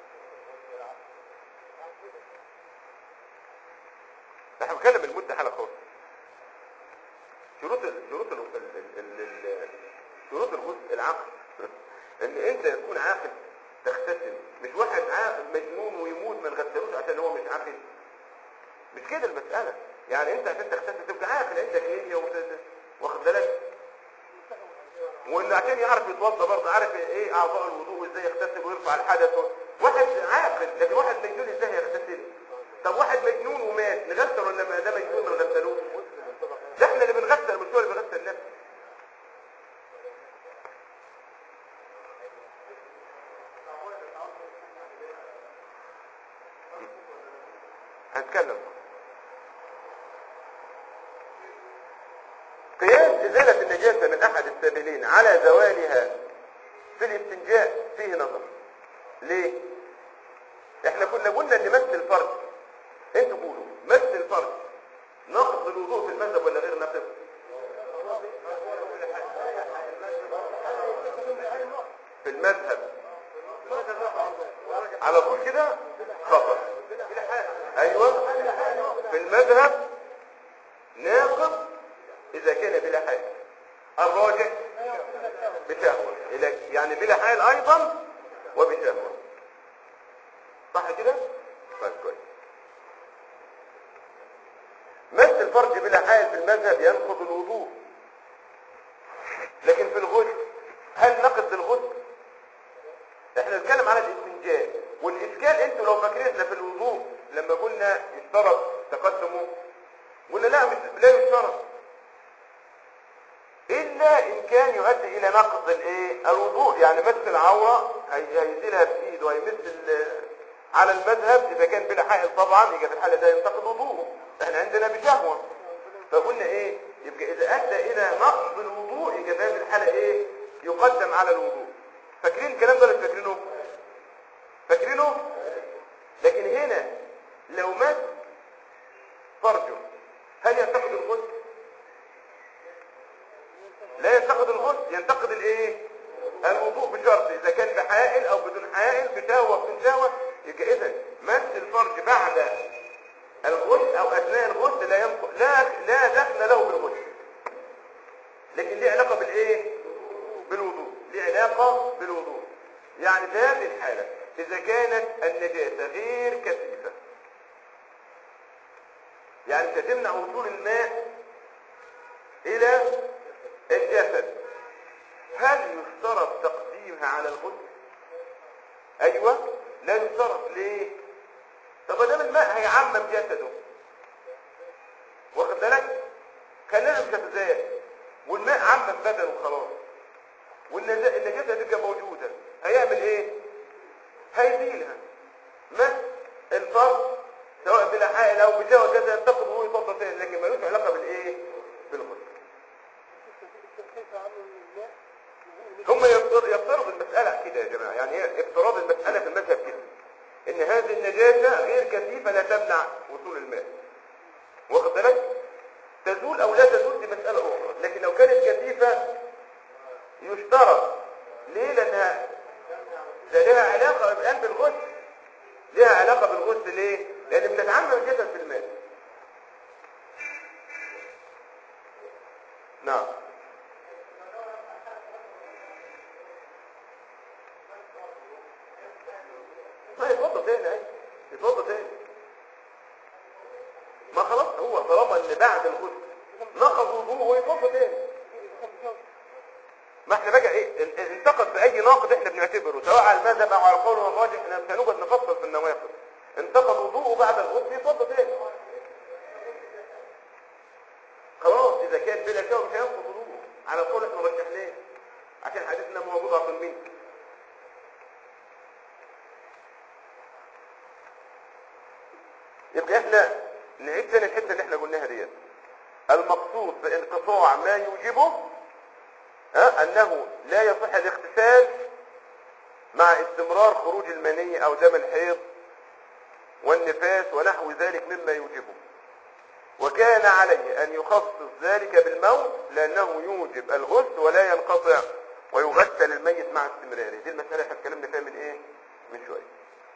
احنا بنتكلم المدة حالة خاصة شروط ال- شروط ال- ال- ال- ال- شروط الغسل العقل ان انت تكون عاقل تغتسل مش واحد عاقل مجنون ويموت ما نغسلوش عشان هو مش عاقل مش كده المسألة يعني انت عشان تغتسل تبقى عاقل عندك نية وت- واخد بالك وان عشان يعرف يتوضى برضه عارف ايه اعضاء الوضوء وازاي يغتسل ويرفع الحدث و- واحد عاقل لكن واحد مجنون ازاي يغتسل طب واحد مجنون ومات نغسل ولا ما ده مجنون ما نغسلوش ده احنا اللي بنغسل مش هو اللي بيغسل نفسه هنتكلم قياس إزالة النجاسة من أحد السبيلين على زوالها في الاستنجاء فيه نظر ليه؟ احنا كنا قلنا ان مس الفرج انتوا قولوا مس الفرج نقض الوضوء في المذهب ولا غير نقض؟ في المذهب على طول كده خطأ ايوه في المذهب ناقض اذا كان بلا حال الراجح بشهوة إلى- يعني بلا حال ايضا وبشهوة صح كده طيب كويس مس الفرج بلا حال في المذهب ينقض الوضوء لكن في الغسل هل نقض الغسل احنا نتكلم على الاستنجاء والاشكال انتوا لو فاكرين احنا في الوضوء لما قلنا يشترط تقدمه قلنا لا مش لا يشترط الا ان كان يؤدي الى نقض الايه الوضوء يعني مس العوره هي- هيزيلها بايده وهيمس ال- على المذهب اذا كان بلا حائل طبعا يبقى في الحاله ده ينتقد وضوءه احنا عندنا بشهوه فقلنا ايه يبقى اذا ادى الى نقض الوضوء يبقى ده في الحاله ايه يقدم على الوضوء فاكرين الكلام ده ولا مش فاكرينه فاكرينه لكن هنا لو مات فرجه هل ينتقد الغسل لا ينتقد الغسل ينتقد الايه الوضوء بشرط اذا كان بحائل او بدون حائل بشهوه بدون شهوه يبقى اذا مس الفرج بعد الغسل او اثناء الغسل لا ينق... لا لا دخل له بالغسل لكن ليه علاقه بالايه بالوضوء ليه علاقه بالوضوء يعني في هذه الحاله اذا كانت النجاسه غير كثيفه يعني تتمنع وصول الماء الى الجسد هل يشترط تقديمها على الغسل ايوه لا يشترط ليه طب ما دام الماء هيعمم جسده واخد بالك خلينا مش هتزال والماء عمم بدنه خلاص والنجاسه تبقى موجوده هيعمل ايه هيزيلها مس الفرد سواء بلا حائل او بشهوه كذا ينتقد وهو يفضل فيها لكن ملوش علاقه بالايه بالغسل هم يفتر- يفترض المسألة كده يا جماعة يعني هي افتراض المسألة في المذهب كده ان هذه النجاسة غير كثيفة لا تمنع وصول الماء واخد بالك تزول او لا تزول دي مسألة اخرى لكن لو كانت كثيفة الكثيفة يشترط ليه لانها ده لها علاقة الآن بالغسل لها علاقة بالغسل ليه لان بنتعمم الجسد في الماء نعم ما يتوضى تاني اهي يتوضى تاني ما خلاص هو طالما ان بعد الغسل نقض وضوءه ويتوضى تاني ما احنا بقى ايه ال- ال- انتقد باي ناقض احنا بنعتبره سواء على المذهب او على القول والراجح احنا مش هنقعد نفصل في النواقض انتقد وضوءه بعد الغسل يتوضى تاني خلاص اذا كان بلا شاور مش هينقض وضوءه على القول احنا رجحناه عشان حديثنا موجود عقل منك يبقى احنا نعيد تاني الحته اللي احنا قلناها ديت المقصود بانقطاع ما يوجبه ها انه لا يصح الاغتسال مع استمرار خروج المني او دم الحيض والنفاس ونحو ذلك مما يوجبه وكان عليه ان يخصص ذلك بالموت لانه يوجب الغسل ولا ينقطع ويغسل الميت مع استمراره دي المسألة احنا اتكلمنا فيها من ايه من شوية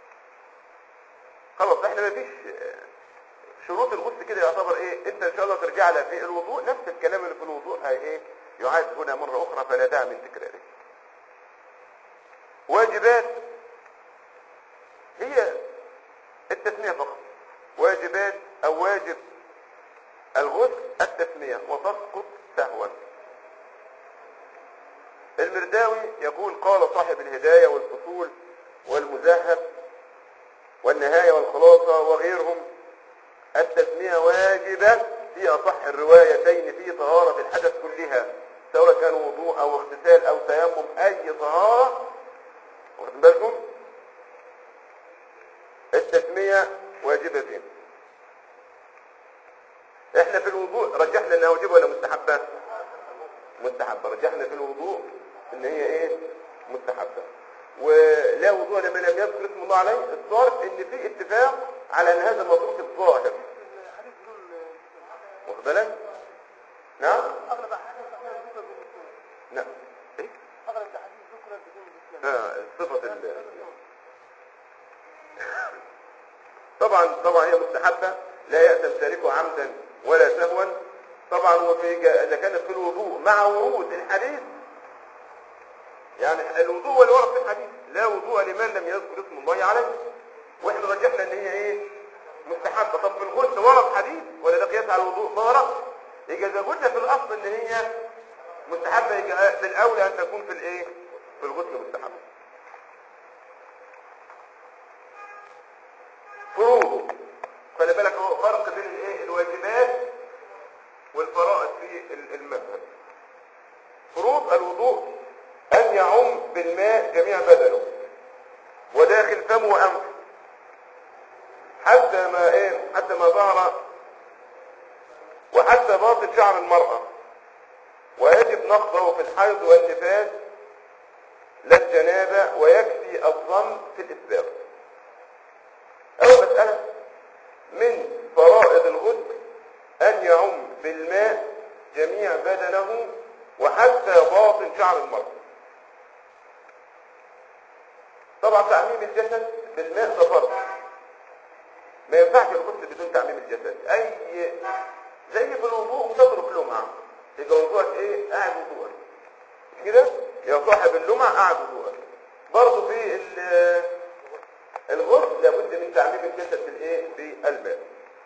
خلاص احنا ما فيش شروط الغسل كده يعتبر ايه انت ان شاء الله ترجع لها في الوضوء نفس الكلام اللي في الوضوء هي ايه يعاد هنا مرة اخرى فلا داعي من تكراره واجبات هي التسمية فقط واجبات او واجب الغسل التسمية وتسقط سهوا المرداوي يقول قال صاحب الهداية والفصول والمذهب والنهاية والخلاصة وغيرهم التسمية واجبة في أصح الروايتين في طهارة الحدث كلها سواء كان وضوء أو اغتسال أو تيمم أي طهارة واخدين بالكم التسمية واجبة فيه احنا في الوضوء رجحنا انها واجبة ولا مستحبة مستحبة رجحنا في الوضوء ان هي ايه مستحبة ولا وضوء لمن لم يذكر اسم الله عليه الظاهر ان في اتفاق على ان هذا متروك الظاهر الحديث دول واخد بالك نعم اغلب احاديث احيانا ذكر بالاسلام نعم ايه اغلب الاحاديث ذكرت بدون الاسلام آه صفة ال طبعا طبعا هي مستحبة لا يأتم تاركه عمدا ولا سهوا طبعا وفي جا- اذا كانت في الوضوء مع ورود الحديث يعني الوضوء اللي ورد في الحديث لا وضوء لمن لم يذكر اسم الله عليه واحنا رجحنا ان هي ايه مستحبة طب في الغسل ورد حديث ولا ده قياس على الوضوء ظهر يبقى اذا قلنا في الاصل ان هي مستحبة يبقى في الاولى ان تكون في الايه في الغسل مستحبة فروض خلي بالك هو فرق بين الايه الواجبات والفرائض في ال- المذهب فروض الوضوء ان يعم بالماء جميع بدنه وداخل فمه وانفه حتى ما ايه حتى ما ظهر وحتى باطن شعر المرأة ويجب نقضه في الحيض والنفاس لا الجنابة ويكفي الظن في الإسباب أول مسألة من فرائض الغسل أن يعم بالماء جميع بدنه وحتى باطن شعر المرأة طبعا تعميم الجسد بالماء ده فرض ما ينفعش الغسل بدون تعميم الجسد أي زي في الوضوء وتترك لمعة يبقى وضوءك إيه؟ قاعد وضوءك مش كده؟ يا صاحب اللمعة قاعد وضوءك برضه في ال- الغسل لابد من تعميم الجسد بالايه بالماء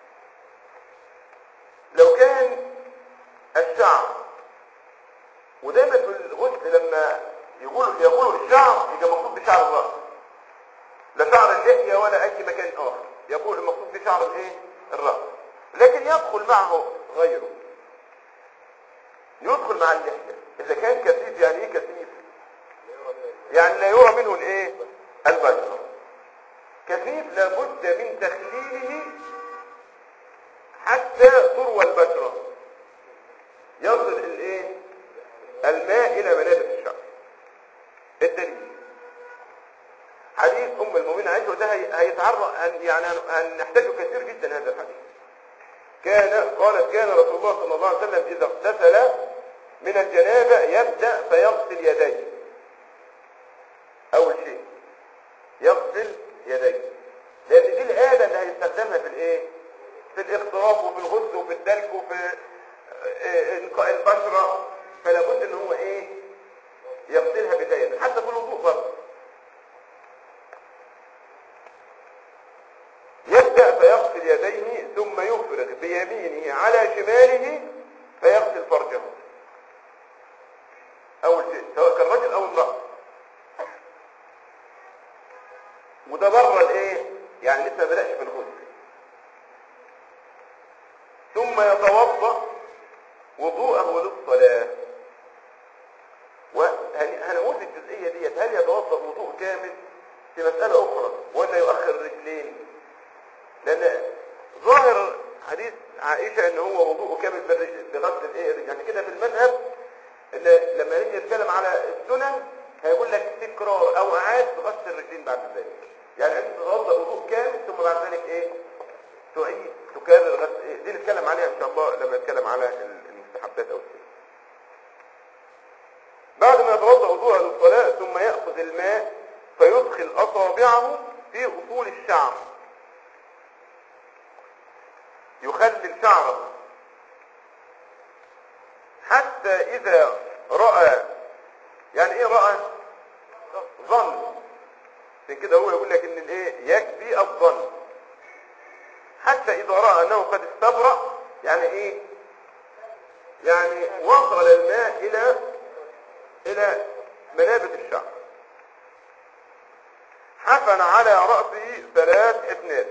لو كان الشعر ودايما في الغسل لما يقول يقولوا الشعر يبقى مقصود بشعر الراس لا شعر اللحيه ولا اي مكان اخر يقول المقصود بشعر الايه الراس لكن يدخل معه غيره يدخل مع اللحيه اذا كان كثيف يعني ايه كثيف يعني لا يرى منه الايه البشره كثيف لابد من تخليله حتى تروى البشرة يصل الايه الماء الى ملابس الشعر الدليل حديث ام المؤمنين عائشة وده هي- هيتعرض أن يعني أن نحتاجه كثير جدا هذا الحديث كان قالت كان رسول الله صلى الله عليه وسلم اذا اغتسل من الجنابة يبدأ فيغسل يديه أول شيء يغسل يديه لأن دي الآلة اللي هيستخدمها في الإيه؟ في الاغتراف وفي الغسل وفي الدلك وفي آه، إنقاء البشرة فلا بد إن هو إيه؟ يغسلها بداية حتى في الوضوء برضه يبدأ فيغسل يديه ثم يفرغ بيمينه على شماله فيغسل فرجه أول شيء سواء كان رجل أو امرأة وده بره الايه يعني لسه ما بدأش في الغسل ثم يتوضأ وضوءه للصلاة وهنقول في الجزئية ديت هل يتوضأ وضوء كامل في مسألة أخرى ولا يؤخر الرجلين لأن ظاهر حديث عائشة ان هو وضوءه كامل بالرجل- بغسل الايه الرجل. يعني كده في المذهب ان لما نيجي نتكلم على السنن هيقول لك تكرار او اعاد بغسل الرجلين بعد ذلك يعني انت تتوضا وضوء كامل ثم بعد ذلك ايه تعيد تكرر غسل ايه دي نتكلم عليها ان شاء الله لما نتكلم على المستحبات او السنن بعد ما يتوضا وضوءه للصلاه ثم ياخذ الماء فيدخل اصابعه في اصول الشعر يخلل شعره حتى إذا رأى يعني إيه رأى ظن عشان كده هو يقول لك إن الإيه يكفي الظن حتى إذا رأى أنه قد استبرأ يعني إيه يعني وصل الماء إلى إلى منابت الشعر حفن على رأسه ثلاث حفنات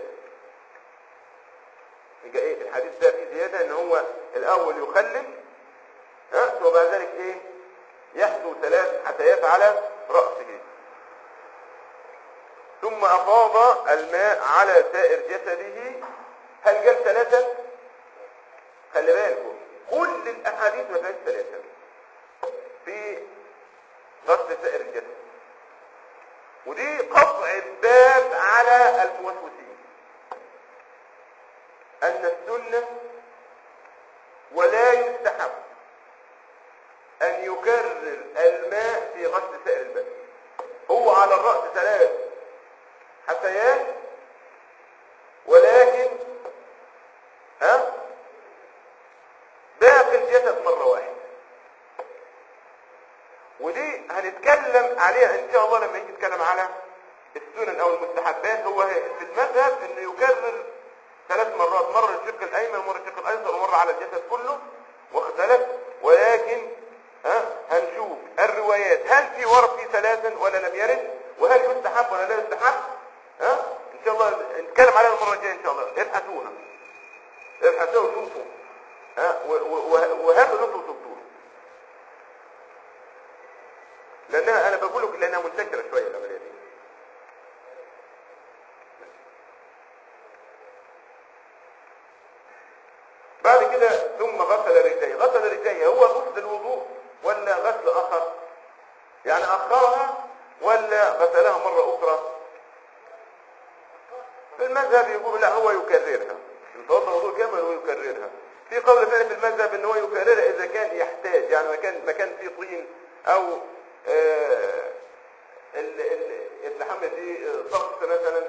يبقى ايه الحديث ده فيه زيادة ان هو الاول يخلل ها ثم بعد ذلك ايه يحثو ثلاث حثيات على رأسه ثم افاض الماء على سائر جسده هل قال ثلاثة خلي بالكم كل الاحاديث ما فيهاش ثلاثة في غسل سائر الجسد ودي قطع الباب على الموسوسين أن السنة ولا يستحب أن يكرر الماء في غسل سائر البدن هو على الرأس ثلاث حثيات ولكن ها باقي الجسد مرة واحدة ودي هنتكلم عليها ان شاء الله لما يجي نتكلم على السنن او المستحبات هو في المذهب انه يكرر ثلاث مرات مرة الشق الايمن ومرة الشق الايسر ومرة على الجسد كله واختلف ولكن ها هنشوف الروايات هل في ورد فيه ثلاثا ولا لم يرد وهل يستحب ولا لا يستحب ها ان شاء الله نتكلم عليها المرة الجاية ان شاء الله ابحثوها ابحثوها وشوفوا ها و- و- و- وهاتوا نصوا الدكتور لانها انا بقول لك لانها منتشره شويه العمليه دي بعد كده ثم غسل رجليه غسل رجليه هو غسل الوضوء ولا غسل اخر يعني اخرها ولا غسلها مره اخرى في المذهب يقول لا هو يكررها يتوضا وضوء كامل ويكررها في قول ثاني في المذهب ان هو يكررها اذا كان يحتاج يعني مكان مكان فيه طين او آه ال- ال- يستحمل فيه ضغط مثلا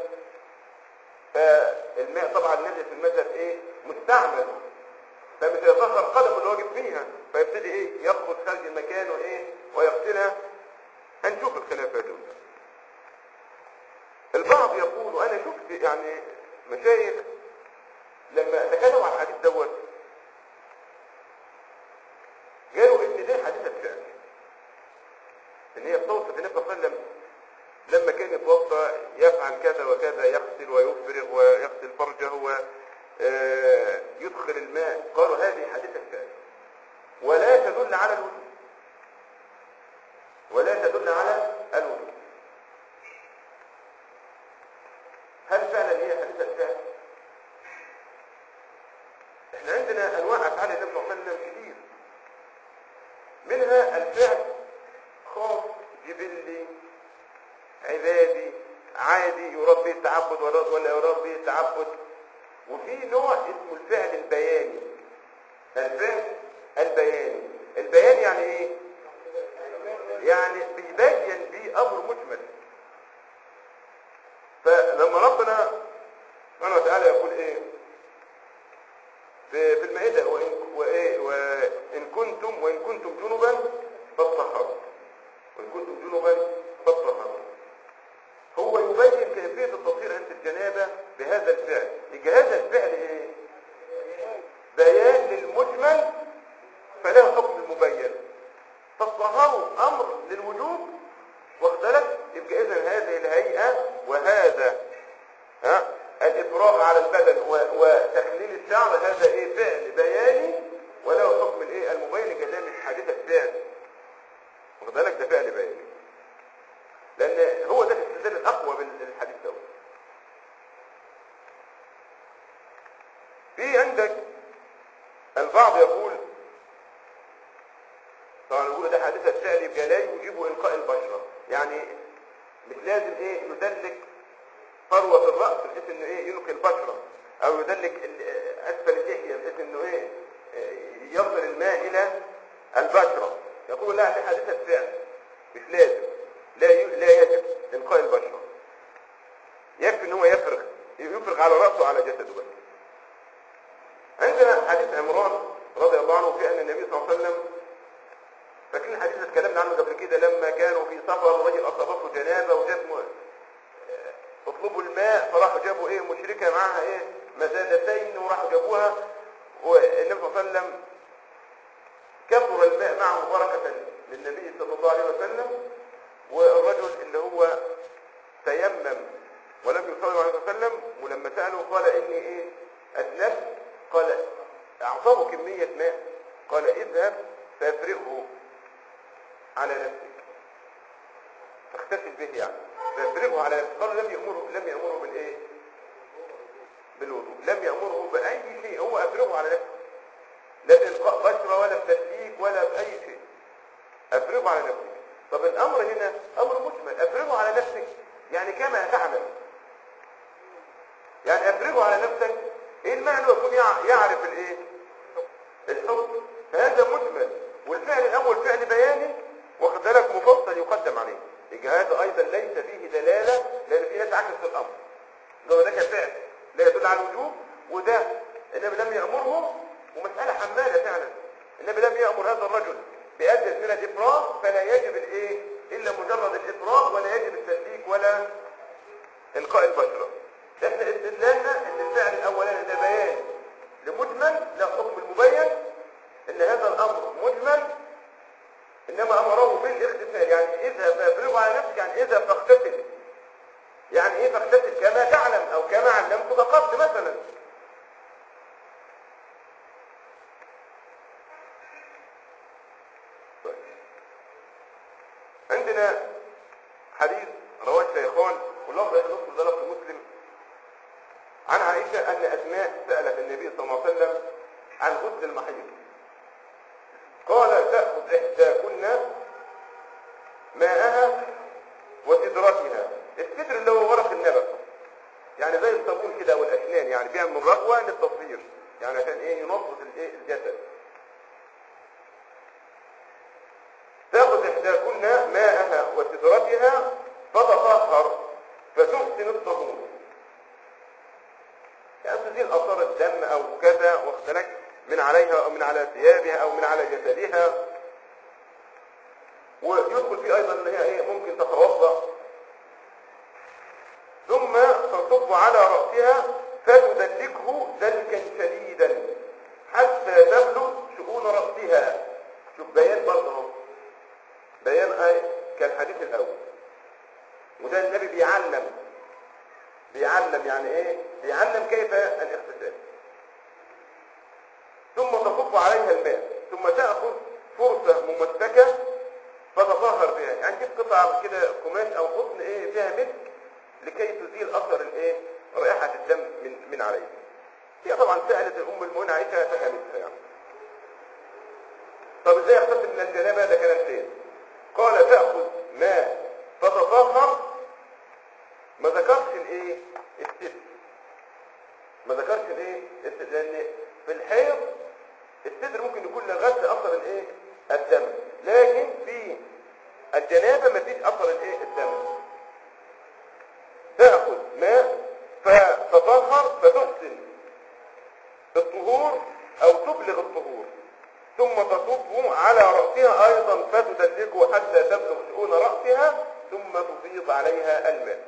فالماء طبعا نزل في المذهب ايه مستعمل فمش يتأخر قدم الواجب فيها فيبتدي ايه يخرج خارج المكان وايه ويغسلها هنشوف الخلاف يا جماعه البعض يقول وانا شفت يعني مشايخ لما تكلموا عن الحديث دوت قالوا ان ده حديث الفعل ان هي بتوصف النبي صلى الله عليه وسلم لما كان يتوضا يفعل كذا وكذا يغسل ويفرغ ويغسل فرجه ويدخل الماء قالوا هذه حديث الفعل ولا تدل على الوجود ولا تدل على الوجود هل فعلا هي حديث الفعل احنا عندنا انواع افعال النبي صلى الله عليه وسلم كتير منها الفعل خاص جبلي عبادي عادي يراد به التعبد ولا ولا يراد به التعبد وفي نوع اسمه الفعل البياني الفعل البياني البيان يعني ايه يعني بيبين بيه امر مجمل فلما ربنا سبحانه وتعالى يقول ايه في في المائدة وإن, وإيه وإن كنتم وإن كنتم جنبا فاطهروا وإن كنتم جنبا فاطهروا هو يبين كيفية التطهير عند الجنابة بهذا الفعل يجي هذا الفعل ايه بيان للمجمل فله حكم المبين فالطهارة امر للوجوب واختلف يبقى اذا هذه الهيئة وهذا ها الإبراء على البدن و- وتخليل الشعر هذا ايه فعل بياني وله حكم الايه المبين كلام حادثة فعل واخد بالك ده فعل بياني لان هو ده الاستدلال الاقوى بالحديث ده في عندك البعض يقول طبعا يقول ده حادثة فعل يبقى لا يجيب إلقاء البشرة يعني مش لازم ايه يدلك فروة الرأس بحيث انه ايه يلقي البشرة او يدلك ال- اسفل اللحية بحيث انه ايه إيه، يصل الماء الى البشرة يقول لا دي حادثة فعل مش لازم لا ي- لا يجب إلقاء البشرة يكفي ان هو يفرغ يفرغ على رأسه وعلى جسده بس عندنا حديث عمران رضي الله عنه في ان النبي صلى الله عليه وسلم فاكرين الحديث اللي اتكلمنا عنه قبل كده لما كانوا في سفر ورجل اصابته جنابه وجاب م- اطلبوا الماء فراحوا جابوا ايه مشركه معاها ايه مزادتين وراحوا جابوها والنبي صلى الله عليه وسلم كثر الماء معه بركه للنبي صلى الله عليه وسلم والرجل اللي هو تيمم ولم يصلي عليه وسلم ولما سأله قال إني إيه أذنبت قال أعطاه كمية ماء قال اذهب فافرغه على نفسك اغتسل به يعني فافرغه على نفسك قال لم يأمره لم يأمره بالإيه بالوضوء لم يأمره بأي شيء هو أفرغه على نفسك لا بإلقاء بشرة ولا بتسليك ولا بأي شيء افرغه على نفسك طب الامر هنا امر مجمل افرغه على نفسك يعني كما تعلم يعني افرغه على نفسك ايه المعنى يكون يع- يعرف الايه الحكم فهذا مجمل والفعل الاول فعل بياني واخد بالك مفصل يقدم عليه يبقى هذا ايضا ليس فيه دلاله لان في ناس عكس الامر ده ده كفعل لا يدل على الوجوب وده النبي لم يامره ومساله حماله فعلا النبي لم يامر هذا الرجل بأدنى من الافراغ فلا يجب الايه الا مجرد الافراغ ولا يجب التسليك ولا القاء البشره احنا استدلالنا ان الفعل الاولاني ده بيان لمجمل له حكم المبين ان هذا الامر مجمل انما امره بالاغتسال يعني اذا فافرغ على نفسك يعني اذا فاغتسل يعني ايه فاغتسل كما تعلم او كما علمتك قبل مثلا طيب. عندنا حديث رواه الشيخان واللفظ يخلص ده لفظ مسلم عن عائشة أن أسماء سألت النبي صلى الله عليه وسلم عن غسل المحيض قال تأخذ إحداكن ماءها وسدرتها السدر اللي هو ورق النبق يعني زي الصابون كده والأسنان يعني بيعمل رقوة للتصوير يعني عشان ايه ينظف الايه الجسد تأخذ إحداكن ماءها وسدرتها فتطهر فتحسن الطهور يعني تزيل اثار الدم او كذا واختلك من عليها او من على ثيابها او من على جسدها ويدخل فيه ايضا ان هي ايه ممكن تتوضا ثم تصب على راسها فتدلكه دلكا شديدا حتى تبلغ شؤون راسها شوف بيان برضه اهو بيان ايه كالحديث الاول وده النبي بيعلم بيعلم يعني ايه بيعلم كيف الاغتسال ثم تصب عليها الماء ثم تأخذ فرصة ممسكة فتطهر بها يعني تجيب قطعة كده قماش او قطن ايه فيها مسك لكي تزيل اثر الايه رائحة الدم من من عليها هي طبعا سألت الام المؤمنة عائشة فهمتها يعني طب ازاي اغتسل من الجنابة ده كلام تاني قال تأخذ ماء فتطهر ما ذكرش الايه الست ما ذكرش الايه الست لان في الحيض الصدر ممكن يكون لغايه اثر الايه الجنابة ما فيش اثر الايه الدم تأخذ ماء فتطهر فتحسن الطهور او تبلغ الطهور ثم تصبه على رأسها ايضا فتدلكه حتى تبلغ شؤون رأسها ثم تفيض عليها الماء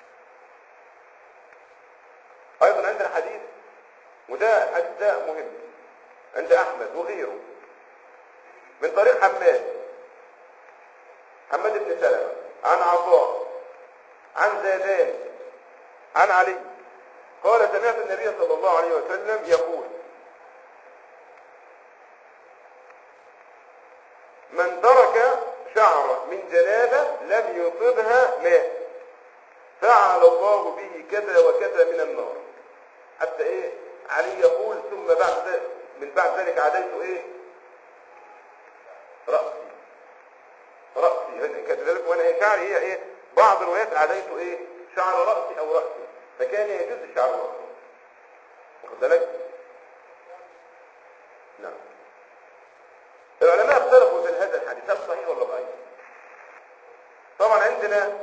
ايضا عندنا حديث وده الحديث ده مهم عند احمد وغيره من طريق حماد حماد بن سلمة عن عطاء عن زيدان عن علي قال سمعت النبي صلى الله عليه وسلم يقول من ترك شعرة من جنابة لم يصبها ماء فعل الله به كذا وكذا من النار حتى ايه علي يقول ثم بعد ذلك من بعد ذلك عديت ايه رأسي رأسي كذلك وانا ايه شعري هي ايه بعض الروايات عديت ايه شعر رأسي او رأسي فكان يجوز شعر رأسي واخد بالك نعم العلماء اختلفوا في هذا الحديث هل صحيح ولا ضعيف طبعا عندنا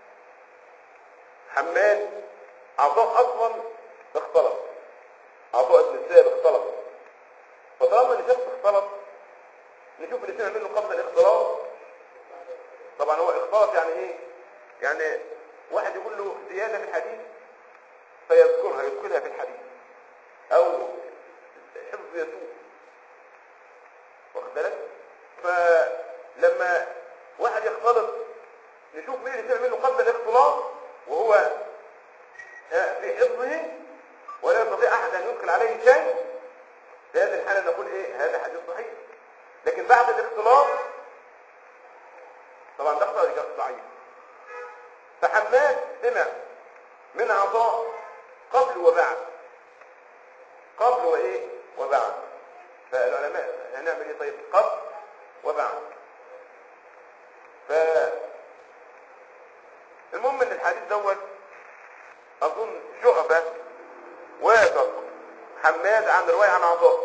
حماد عطاء اصلا اختلط عطاء ابن السائب اختلط فطالما اللي شخص اختلط نشوف الاثنين منه قبل الاختلاط طبعا هو اختلط يعني ايه يعني واحد يقول له زيادة في الحديث فيذكرها يدخلها في الحديث او حفظ يسوء واخد بالك فلما واحد يختلط نشوف مين اللي سمع منه قبل الاختلاط وهو آه، في حفظه ولا يستطيع احد ان يدخل عليه شيء في هذه الحاله نقول ايه هذا حديث صحيح لكن بعد الاختلاط طبعا ده اختلاط ضعيف فحماد سمع من عطاء قبل وبعد قبل وايه وبعد فالعلماء هنعمل ايه طيب قبل وبعد ف المهم ان الحديث دوت اظن شعبة وافق حماد عن رواية عن عطاء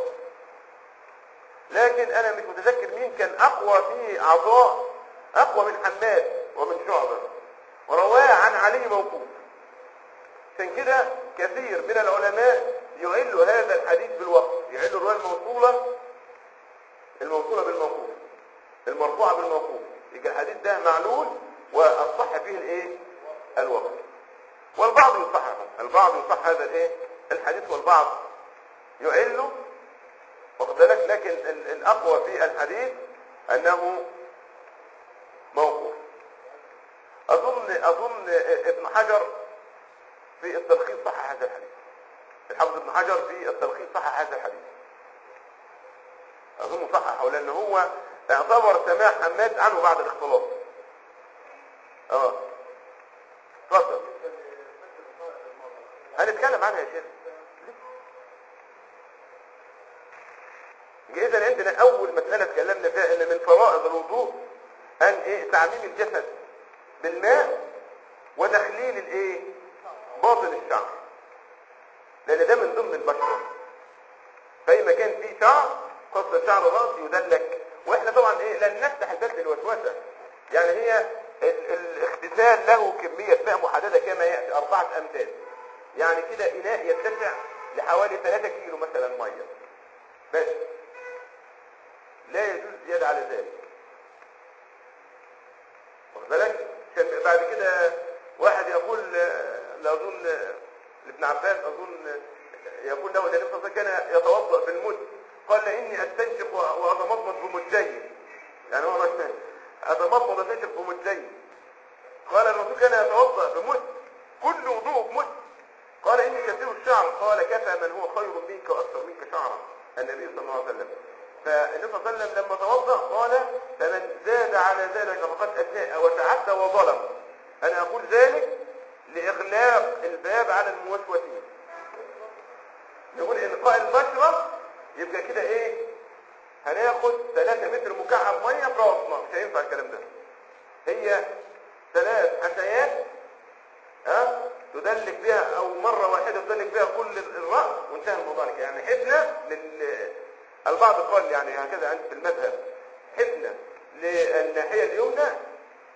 لكن انا مش متذكر مين كان اقوى في عطاء اقوى من حماد ومن شعبة ورواه عن علي موقوف عشان كده كثير من العلماء يعل هذا الحديث بالوقت يعل الرواية الموصولة الموصولة بالموقوف المرفوعة بالموقوف يبقى الحديث ده معلول والصح فيه الايه الوقت والبعض يصححه البعض يصح هذا الايه الحديث والبعض يعله واخد بالك لكن ال- الاقوى في الحديث انه موقوف اظن اظن ابن حجر في التلخيص صح هذا الحديث الحافظ ابن حجر في التلخيص صح هذا الحديث اظن صححه لان هو اعتبر سماع حماد عنه بعد الاختلاط اه اتفضل هنتكلم عنها يا شيخ اذا عندنا اول مسألة اتكلمنا فيها ان من فرائض الوضوء ان ايه تعميم الجسد بالماء وتخليل الايه باطن الشعر لان ده من ضمن البشرة فاي مكان فيه شعر قصة شعر راس يدلك واحنا طبعا ايه لن نفتح الباب للوسوسة يعني هي ال- الاغتسال له كمية ماء محددة كما يأتي أربعة أمثال يعني كده إناء يتسع لحوالي 3 كيلو مثلا مية بس لا يجوز زيادة على ذلك واخد بالك عشان بعد كده واحد يقول آه، لا أظن آه، لابن عباس أظن آه، يقول له النبي صلى الله عليه وسلم كان يتوضأ بالمد قال إني أستنشق و- وأتمضمض بمدي يعني هو مش أتمضمض وأستنشق بمدي قال الرسول كان يتوضأ بمد كل وضوء بمد قال إني كثير الشعر قال كفى من هو خير منك وأكثر منك شعرا النبي صلى الله عليه وسلم فالنبي صلى الله عليه وسلم لما توضأ قال فمن زاد على ذلك فقد أساء وتعدى وظلم أنا أقول ذلك لإغلاق الباب على الموسوسين نقول إلقاء البشرة يبقى كده إيه هناخد 3 متر مكعب مية في راسنا مش هينفع الكلام ده هي ثلاث حسيات ها تدلك بها او مرة واحدة تدلك بها كل الرأس وانتهى الموضوع كده. يعني حفنة لل البعض قال يعني هكذا عند في المذهب حفنة للناحية اليمنى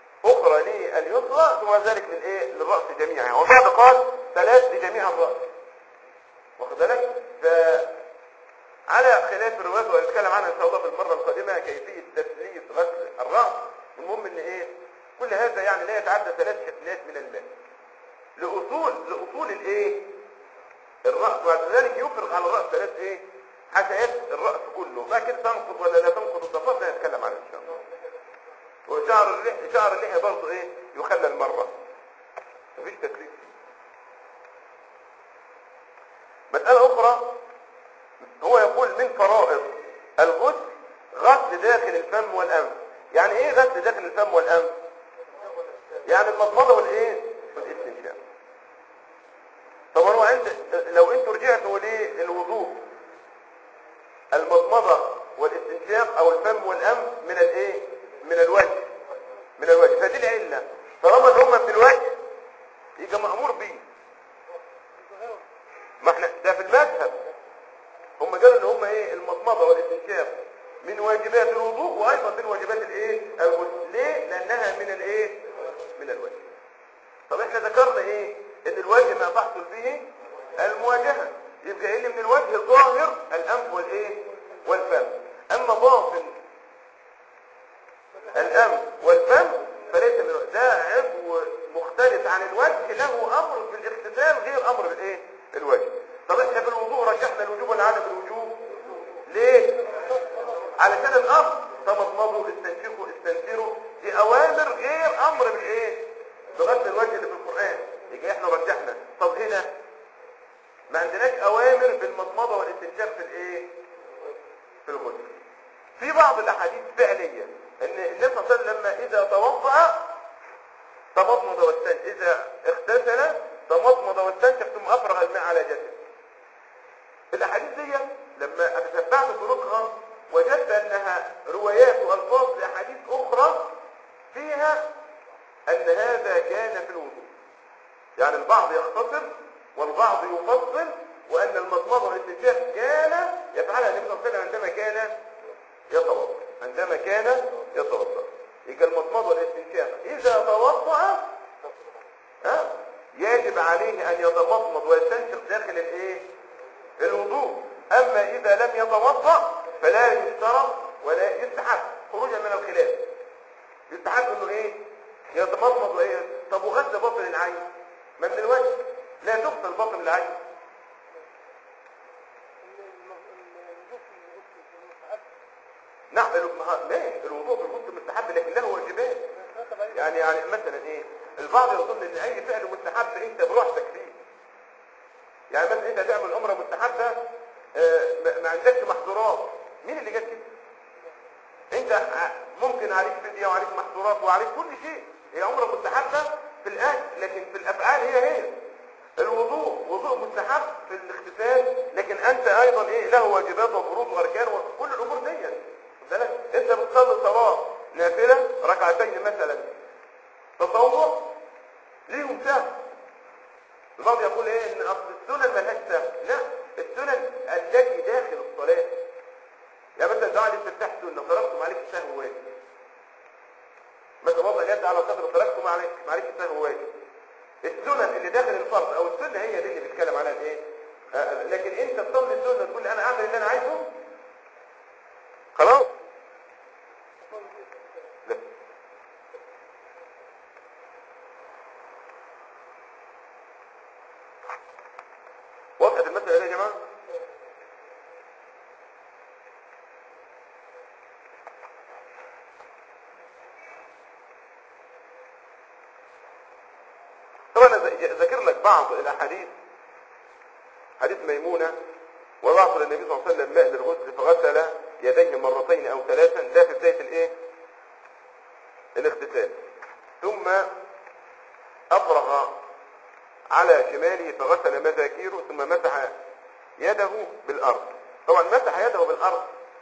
لليسرى ثم ذلك للايه للراس جميعا وبعد قال ثلاث لجميع الراس واخد بالك ف على خلاف الروايات وهنتكلم عنها ان شاء الله في المره القادمه كيفيه تسليس غسل الراس المهم ان ايه كل هذا يعني لا يتعدى ثلاث حفنات من الماء لاصول لاصول الايه الراس وبعد ذلك يفرغ على الراس ثلاث ايه حسيات الراس كله لكن تنقض ولا لا تنقض الضفات لا نتكلم عنها ان شاء الله وشعر اللحية شعر اللحية برضه ايه يخلل مرة مفيش تكليف فيه مسألة أخرى هو يقول من فرائض الغسل غسل داخل الفم والأنف يعني ايه غسل داخل الفم والأنف يعني المضمضة والايه والاستنشاق طبعا هو عند لو انتوا رجعتوا للوضوء المضمضة والاستنشاق او الفم والأنف من الايه من الوجه من الوجه فدي العلة طالما ان هم من الوجه يبقى مأمور بيه ما احنا ده في المذهب هم قالوا ان هم ايه المضمضة والاستنشاق من واجبات الوضوء وايضا من واجبات الايه الغسل ليه لانها من الايه من الوجه طب احنا ذكرنا ايه ان الوجه ما تحصل به المواجهة يبقى ايه اللي من الوجه الظاهر الانف والايه والفم اما باطن الانف والفم فليس من الوجه. ده عضو مختلف عن الوجه له امر بالاغتسال غير امر بالايه الوجه طب احنا في الوضوء رجحنا الوجوب ولا عدم الوجوب ليه علشان الامر تمضمضوا استنشقوا استنثروا دي اوامر غير امر بالايه بغسل الوجه اللي في القران يبقى احنا رجحنا طب هنا ما عندناش اوامر بالمضمضه والاستنشاق في الايه في الغسل في بعض الاحاديث فعليه ان النبي صلى الله عليه وسلم لما اذا توضا تمضمض واستنشق اذا اغتسل تمضمض واستنشق ثم افرغ الماء على جسده الاحاديث دي لما تتبعت طرقها وجدت انها روايات والفاظ لاحاديث اخرى فيها ان هذا كان في الوضوء يعني البعض يختصر والبعض يفصل وان المضمضه والاستنشاق كان يفعلها النبي صلى الله عليه وسلم عندما كان يتوضا عندما كان يتوضا يبقى المضمضه والاستنشاق اذا توضا ها يجب عليه ان يتمضمض ويستنشق داخل الايه الوضوء اما اذا لم يتوضا فلا يشترط ولا يستحب خروجا من الخلاف يستحب انه ايه يتمضمض وايه طب وغسل باطن العين ما من الوجه لا تغسل باطن العين نعم الوضوء ماشي الوضوء في الغسل مستحب لكن له واجبات يعني يعني مثلا ايه البعض يظن ان اي فعل مستحب انت بروحك فيه يعني مثلا انت تعمل عمره مستحبه آه، ما- ما عندكش محظورات مين اللي جاب كده انت ع- ممكن عليك فديه وعليك محظورات وعليك كل شيء هي عمره مستحبه في الاكل لكن في الافعال هي هي الوضوء وضوء مستحب في الاغتسال لكن انت ايضا ايه له واجبات وفروض واركان وكل الامور دي خد بالك انت بتصلي صلاه نافله ركعتين مثلا تطوع ليهم سهل البعض يقول ايه ان اصل السنن ملهاش سهل لا السنن التي داخل الصلاه يعني مثلا دعاء الاستفتاح سنه تركتم عليك السهو واجب مثلا وضع اليد على الصدر تركتم عليك عليك السهو واجب السنن اللي داخل الفرض او السنه هي دي اللي بيتكلم عليها الايه آه، لكن انت تصلي السنه تقول انا اعمل اللي انا عايزه خلاص لا وضحت المسألة دي يا جماعة طبعا انا ذ- ذاكر لك بعض الاحاديث حديث ميمونة وضعت للنبي صلى الله عليه وسلم ماء للغسل فغسل يديه مرتين او ثلاثا ده في بداية الايه الاغتسال ثم افرغ على شماله فغسل مذاكيره ثم مسح يده بالارض طبعا مسح يده بالارض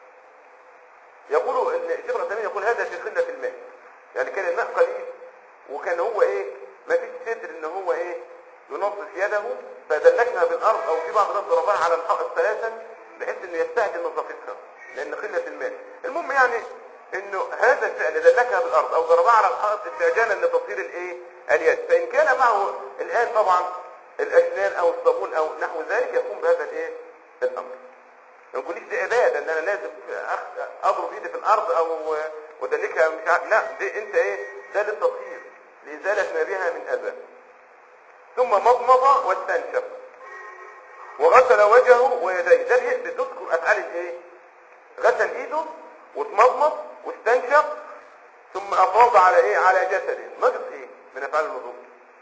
يقول ان الشيخ العثيمين يقول هذا في قله الماء يعني كان الماء قليل وكان هو ايه ما فيش صدر ان هو ايه ينظف يده فدلكها بالارض او في بعض الناس ضربها على الحائط ثلاثا بحيث انه يستعجل نظافتها لان قله الماء المهم يعني انه هذا الفعل دلكها بالارض او ضربها على الحائط استعجالا لتصوير الايه اليد فان كان معه الان طبعا الاسنان او الصابون او نحو ذلك يقوم بهذا الايه الامر ما يقوليش دي عباده ان انا لازم أخ- اضرب ايدي في الارض او وادلكها مش عارف لا دي انت ايه ده للتطهير لازاله ما بها من اذى ثم مضمض واستنشق وغسل وجهه ويديه ده بي- بتذكر افعال الايه غسل ايده واتمضمض واستنشق ثم افاض على ايه على جسده ناقص ايه من افعال الوضوء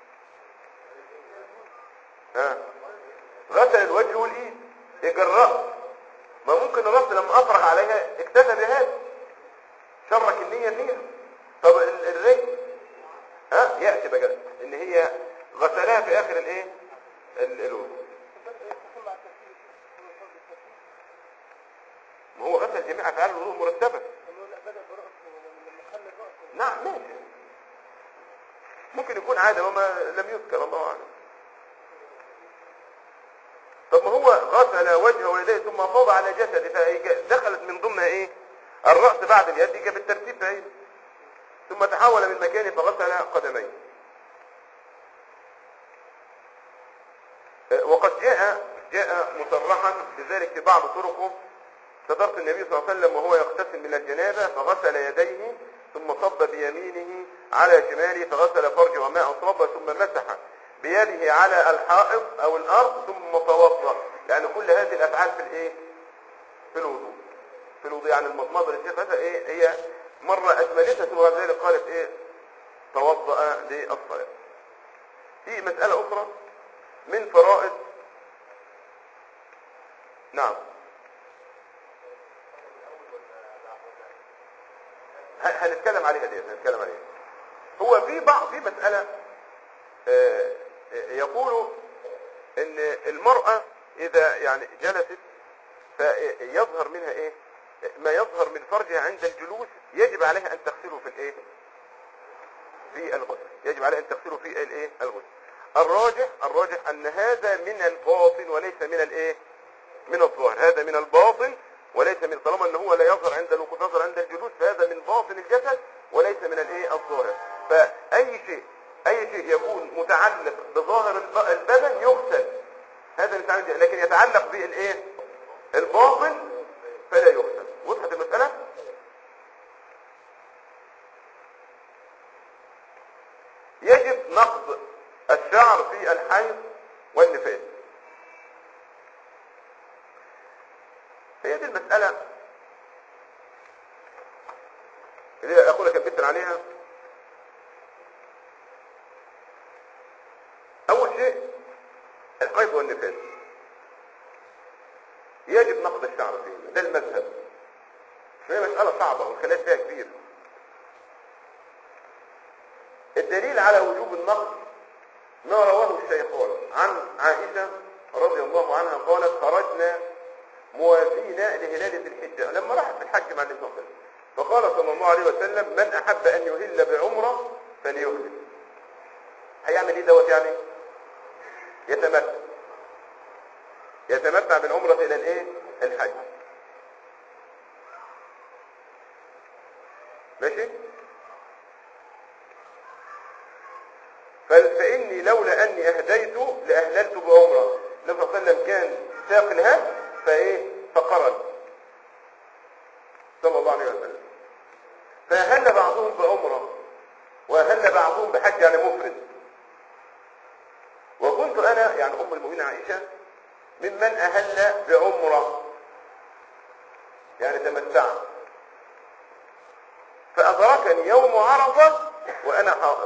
ها غسل الوجه والايد يجي الراس ما ممكن الراس لما افرغ عليها اكتفى بهذا شرك النية فيها طب ال- الرجل ها يأتي بقى ان هي غسلها في اخر الايه ال- الوضوء مع الترتيب هو فرض الترتيب ما هو غسل جميع افعال الوضوء مرتبه انه لا بدا براسه لما خلى راسه نعم ماشي ممكن يكون عادة وما لم يذكر الله اعلم طب ما هو غسل وجهه ويديه ثم فاض على جسده فهي دخلت من ضمنها ايه الرأس بعد اليد جاء بالترتيب فهي ثم تحول من مكانه فغسل قدميه آه، وقد جاء جاء مصرحا بذلك في بعض طرقه صدرت النبي صلى الله عليه وسلم وهو يغتسل من الجنابة فغسل يديه ثم صب بيمينه على شماله فغسل فرجه وما أصاب ثم مسح بيده على الحائط أو الأرض ثم توضأ يعني كل هذه الأفعال في الإيه؟ في الوضوء في الوضوء يعني المضمضة للشيخ هذا إيه هي مرة أجملتها ثم بعد ذلك قالت إيه توضأ للصلاة في مسألة أخرى من فرائض نعم ه- هنتكلم عليها دي هنتكلم عليها هو في بعض في مسألة آه، آه، يقول ان المرأة اذا يعني جلست فيظهر منها ايه ما يظهر من فرجها عند الجلوس يجب عليها ان تغسله في الايه في الغسل يجب عليها ان تغسله في الايه الغسل الراجح الراجح ان هذا من الباطن وليس من الايه من الظاهر هذا من الباطن وليس من طالما ان هو لا يظهر عند الوقوف يظهر عند الجلوس فهذا من باطن الجسد وليس من الايه الظاهر فاي شيء اي شيء يكون متعلق بظاهر الب- البدن يغسل هذا اللي تعمل لكن يتعلق بالايه الباطن فلا يغسل وضحت المساله يجب نقض الشعر في الحيض والنفاس هي دي المسألة اللي أقول كان بيتر عليها أول شيء الحيض والنفاس يجب نقض الشعر فيه ده المذهب هي مسألة صعبة والخلاف فيها كبير الدليل على وجوب النقض ما رواه الشيخان عن عائشة رضي الله عنها قالت خرجنا موافين لهلال ذي الحجة لما راحت في الحج مع النبي صلى الله عليه وسلم فقال صلى الله عليه وسلم من أحب أن يهل بعمرة فليهل هيعمل ايه دوت يعني يتمتع يتمتع بالعمرة إلى الايه الحج ماشي ف- فإني لولا أني أهديت لأهللت بعمرة النبي صلى الله عليه وسلم كان ساق الهد فإيه فقرن صلى الله عليه وسلم فأهل بعضهم بعمرة وأهل بعضهم بحج يعني مفرد وكنت أنا يعني أم المؤمنين عائشة ممن أهل بعمرة يعني تمتعت فأدركني يوم عرفة وأنا حائض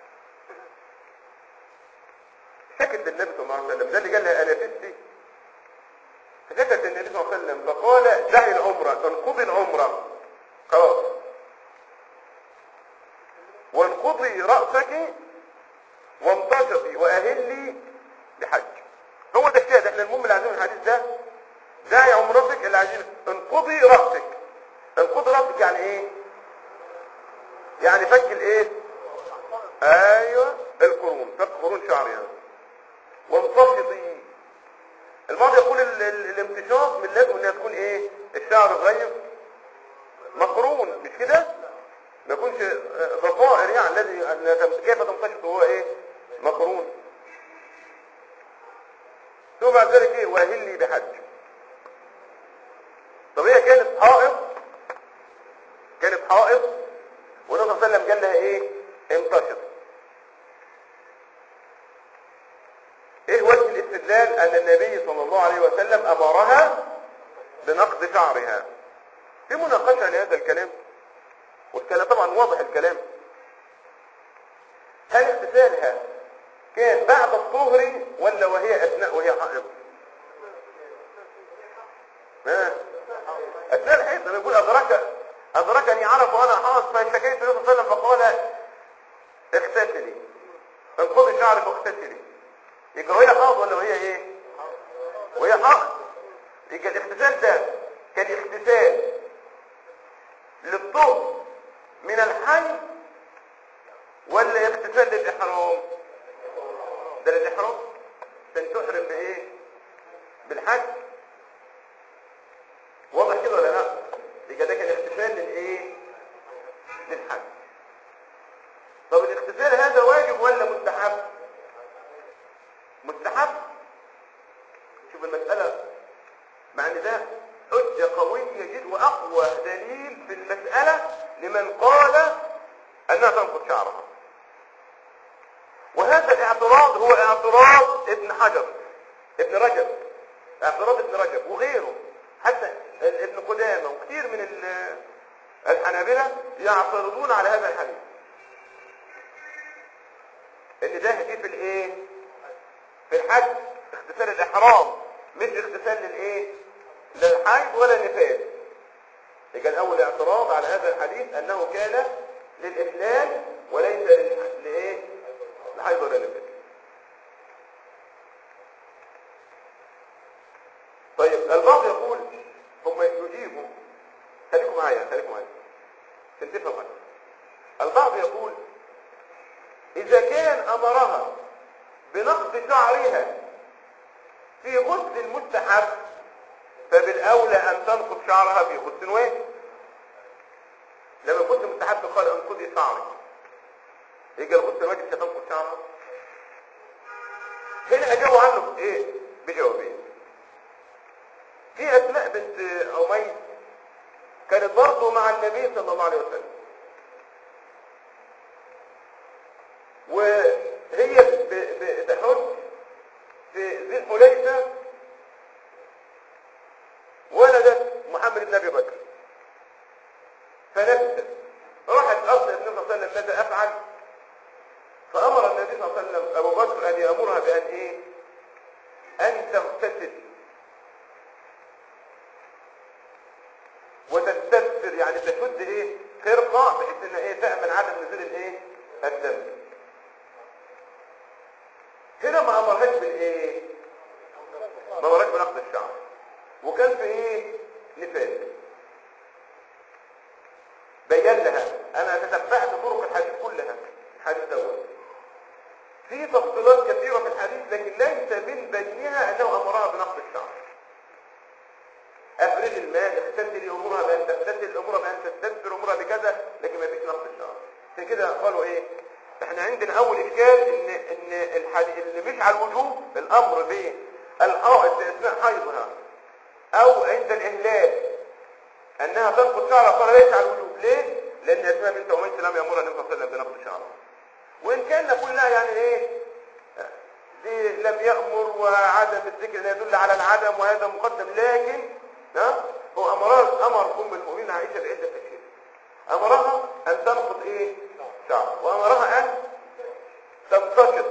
سكت النبي صلى الله عليه وسلم ده اللي قال لها انا ستي فسكت النبي صلى الله عليه وسلم فقال دعي العمرة انقضي العمرة خلاص وانقضي رأسك وانتشطي واهلي بحج هو ده الشاهد احنا المهم اللي عايزينه الحديث ده دعي عمرتك اللي عايزين انقضي رأسك انقضي رأسك يعني ايه يعني فك الايه ايوه القرون فك قرون شعر يعني وانتشطي الماضي يقول ال- ال- الامتشاط من لازم انها تكون ايه الشعر غير مقرون مش كده ما يكونش آه، ضفائر يعني الذي أن تم- كيف تمتشط هو ايه بحج طب هي كانت حائض كانت حائض والنبي صلى الله عليه وسلم قال لها ايه انتشر ايه وجه الاستدلال ان النبي صلى الله عليه وسلم امرها بنقض شعرها في مناقشة لهذا الكلام والكلام طبعا واضح الكلام هل اغتسالها كان بعد الطهر ولا وهي اثناء وهي حائض ها اثناء الحيض انا بقول ادرك ادركني عرف وانا حائض فاشتكيت النبي صلى الله عليه وسلم فقال اغتسلي انقضي شعرك واغتسلي يبقى وهي حائض ولا وهي ايه وهي حائض يبقى الاغتسال ده كان اغتسال للطهر من الحي ولا اغتسال للاحرام ده للاحرام عشان تحرم بايه بالحج واضح كده ولا لا يبقى ده كان اغتسال للايه للحج طب الاغتسال هذا واجب ولا مستحب مستحب شوف المسألة مع ان ده حجة قوية جدا واقوى دليل في المسألة لمن قال انها تنقض شعرها وهذا الاعتراض هو اعتراض ابن حجر ابن رجب اعتراض ابن رجب وغيره حتى ابن قدامة وكثير من ال- الحنابلة يعترضون على هذا الحديث ان ده دي في الايه في الحج اغتسال الاحرام مش اغتسال للايه للحيض ولا النفاس يبقى الاول اعتراض على هذا الحديث انه كان للاحلال وليس لل- لايه للحيض ولا النفاس طيب البعض يقول هم يجيبوا خليكم معايا خليكم معايا عشان تفهم أكتر. البعض يقول إذا كان أمرها بنقض شعرها في غسل مستحب فبالأولى أن تنقض شعرها في غسل واجب لما الغسل مستحب قال انقضي شعرك يجي الغسل الواجب مش هتنقض شعرها هنا أجابوا عنه بإيه؟ بجوابين في أسماء بنت عميس كانت برضه مع النبي صلى الله عليه وسلم وهي ب- ب- بحج في ذي الحليفة ولدت محمد بن ابي بكر فنفست راحت ارض النبي صلى الله عليه وسلم ماذا افعل فامر النبي صلى الله عليه وسلم ابو بكر ان يامرها بان ايه ان تغتسل وتستثر يعني تشد ايه خرقه بحيث ان ايه تامن عدم نزول الايه الدم هنا ما امرهاش بالايه ما امرهاش بنقض الشعر وكان في ايه نفاس بين لها انا تتبعت طرق الحديث كلها الحديث دوت في تفصيلات كثيره في الحديث لكن ليس من بينها انه امرها بنقض الشعر افرغ الماء اغتسلي امورها بان تغتسل امورها بان تستدبر امورها بكذا لكن ما فيش نقض الشعر عشان كده قالوا ايه احنا عندنا اول اشكال ان ان الحديث اللي مش على الوجوب الامر بالحائط في اثناء حيضها او عند الاهلال انها تنقض شعرها قال ليس على الوجوب ليه لان اسماء بنت اميس لم يامرها النبي صلى الله عليه وسلم بنقض شعرها وان كان نقول لها يعني ايه دي لم يأمر وعدم الذكر لا يدل على العدم وهذا مقدم لكن ها هو امرها امر ام المؤمنين عائشه بعده اشياء امرها ان تنقض ايه شعر وامرها ان تنتشط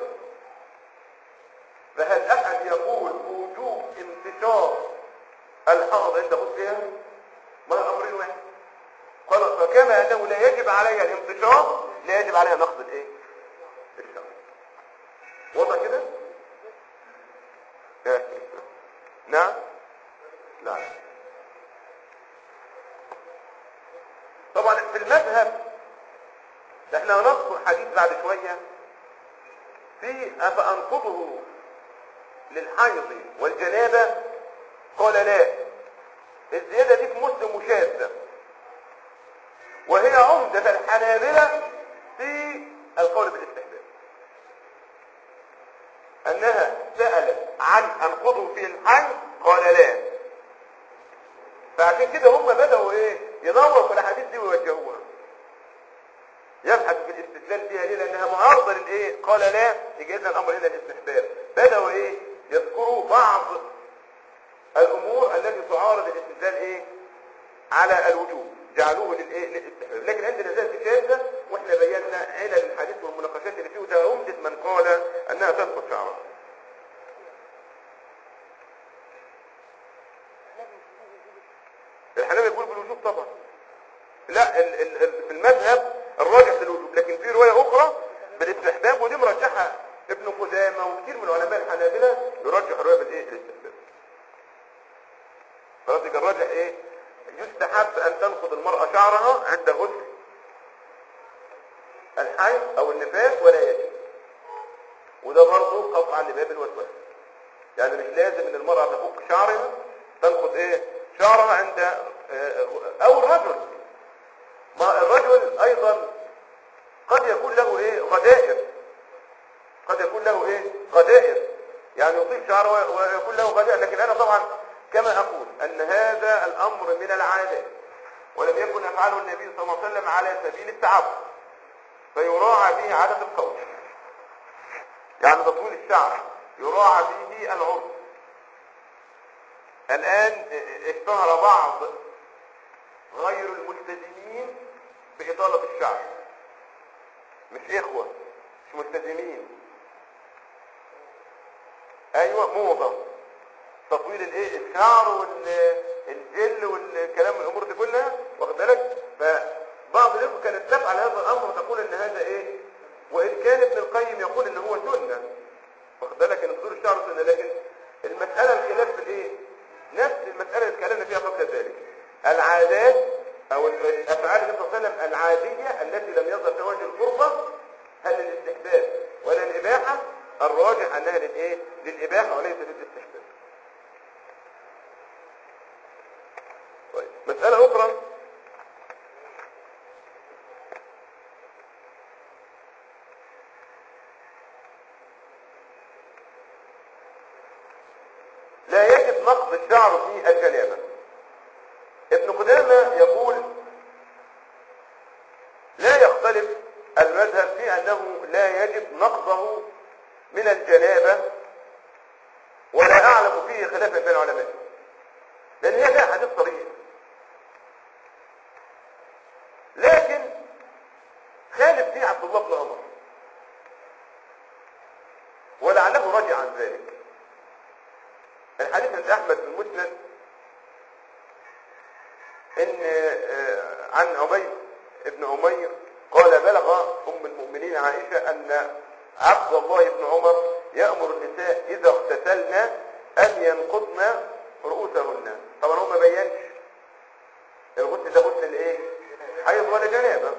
فهل احد يقول بوجوب انتشار الحائض عند غسلها ما الامرين واحد قال فكما انه لا يجب عليها الانتشار لا يجب عليها نقض الايه الشعر واضح كده نعم لا طبعا في المذهب احنا هنذكر حديث بعد شوية في أفأنقضه للحيض والجنابة قال لا الزيادة دي في مسلم مشاذة وهي عمدة الحنابلة في القول بالاستحباب انها سألت عن انقضه في الحي قال لا فعشان كده هم بدأوا ايه يدوروا في الاحاديث دي ويوجهوها يبحث في الاستدلال فيها ليه لانها معارضه للايه قال لا يجي لنا الامر هنا الاستحباب بداوا ايه يذكروا بعض الامور التي تعارض الاستدلال ايه على الوجوب جعلوه للايه للاستحباب لكن عندنا ذات شاذه واحنا بينا علل الحديث والمناقشات اللي فيه وده عمده من قال انها تنقض شعرها الحنابلة يقول بالوجوب طبعا لا ال ال ال في المذهب الراجح بالوجوب لكن في رواية أخرى بالاستحباب ودي مرجحة ابن قدامة وكثير من علماء الحنابلة يرجح الرواية بالايه الاستحباب خلاص يبقى الراجح ايه يستحب ان تنقض المرأة شعرها عند غسل الحيض او النفاس ولا يجب وده برضه قطعا لباب الوسواس يعني مش لازم ان المرأة تفك شعرها تنقض ايه شعرها عند آه، او الرجل ما الرجل ايضا قد يكون له ايه غدائر قد يكون له ايه غدائر يعني يطيل شعره ويكون له غدائر لكن انا طبعا كما اقول ان هذا الامر من العادات ولم يكن يفعله النبي صلى الله عليه وسلم على سبيل التعبد فيراعى به عادة القول يعني تطويل الشعر يراعى به العرف الآن اشتهر بعض غير الملتزمين بإطالة الشعر مش إخوة مش ملتزمين أيوة موضة تطويل الايه الشعر والجل والكلام الامور دي كلها واخد بالك فبعض الاخوه كانت تفعل هذا الامر وتقول ان هذا ايه وان كان ابن القيم يقول ان هو سنه واخد بالك ان طول الشعر سنه لكن المساله الخلاف في الايه نفس المساله اللي اتكلمنا فيها قبل ذلك العادات او الافعال النبي صلى الله عليه وسلم العاديه التي لم يظهر فيها وجه القربه هل للاستحباب ولا الاباحه الراجح انها للايه للاباحه وليس للاستحباب طيب مساله اخرى لا يجب نقض الشعر في الجنابه ابن قدامه يقول لا يختلف المذهب في انه لا يجب نقضه من الجنابه ولا اعلم فيه خلافا بين العلماء لان هي فيها حديث صريح لكن خالف فيه عبد الله بن عمر ولعله رجع عن ذلك الحديث عند احمد بن مسند ان آه، عن عبيد ابن عمير قال بلغ ام المؤمنين عائشه ان عبد الله بن عمر يامر النساء اذا اغتسلن ان ينقضن رؤوسهن طبعا هو ما بينش الغسل ده غسل الايه حيض ولا جنابه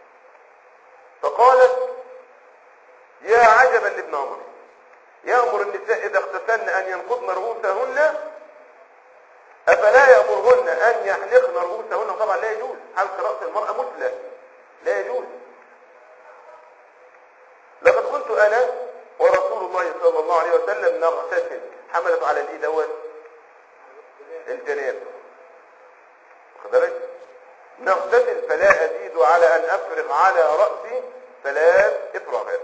فقالت يا عجبا لابن عمر يأمر النساء إذا اغتسلن أن ينقضن رؤوسهن أفلا يأمرهن أن يحلقن رؤوسهن طبعا لا يجوز حلق رأس المرأة مثلى لا يجوز لقد كنت أنا ورسول الله صلى الله عليه وسلم نغتسل حملت على الإيد دوت الجناب واخد بالك نغتسل فلا أزيد على أن أفرغ على رأسي ثلاث إفراغات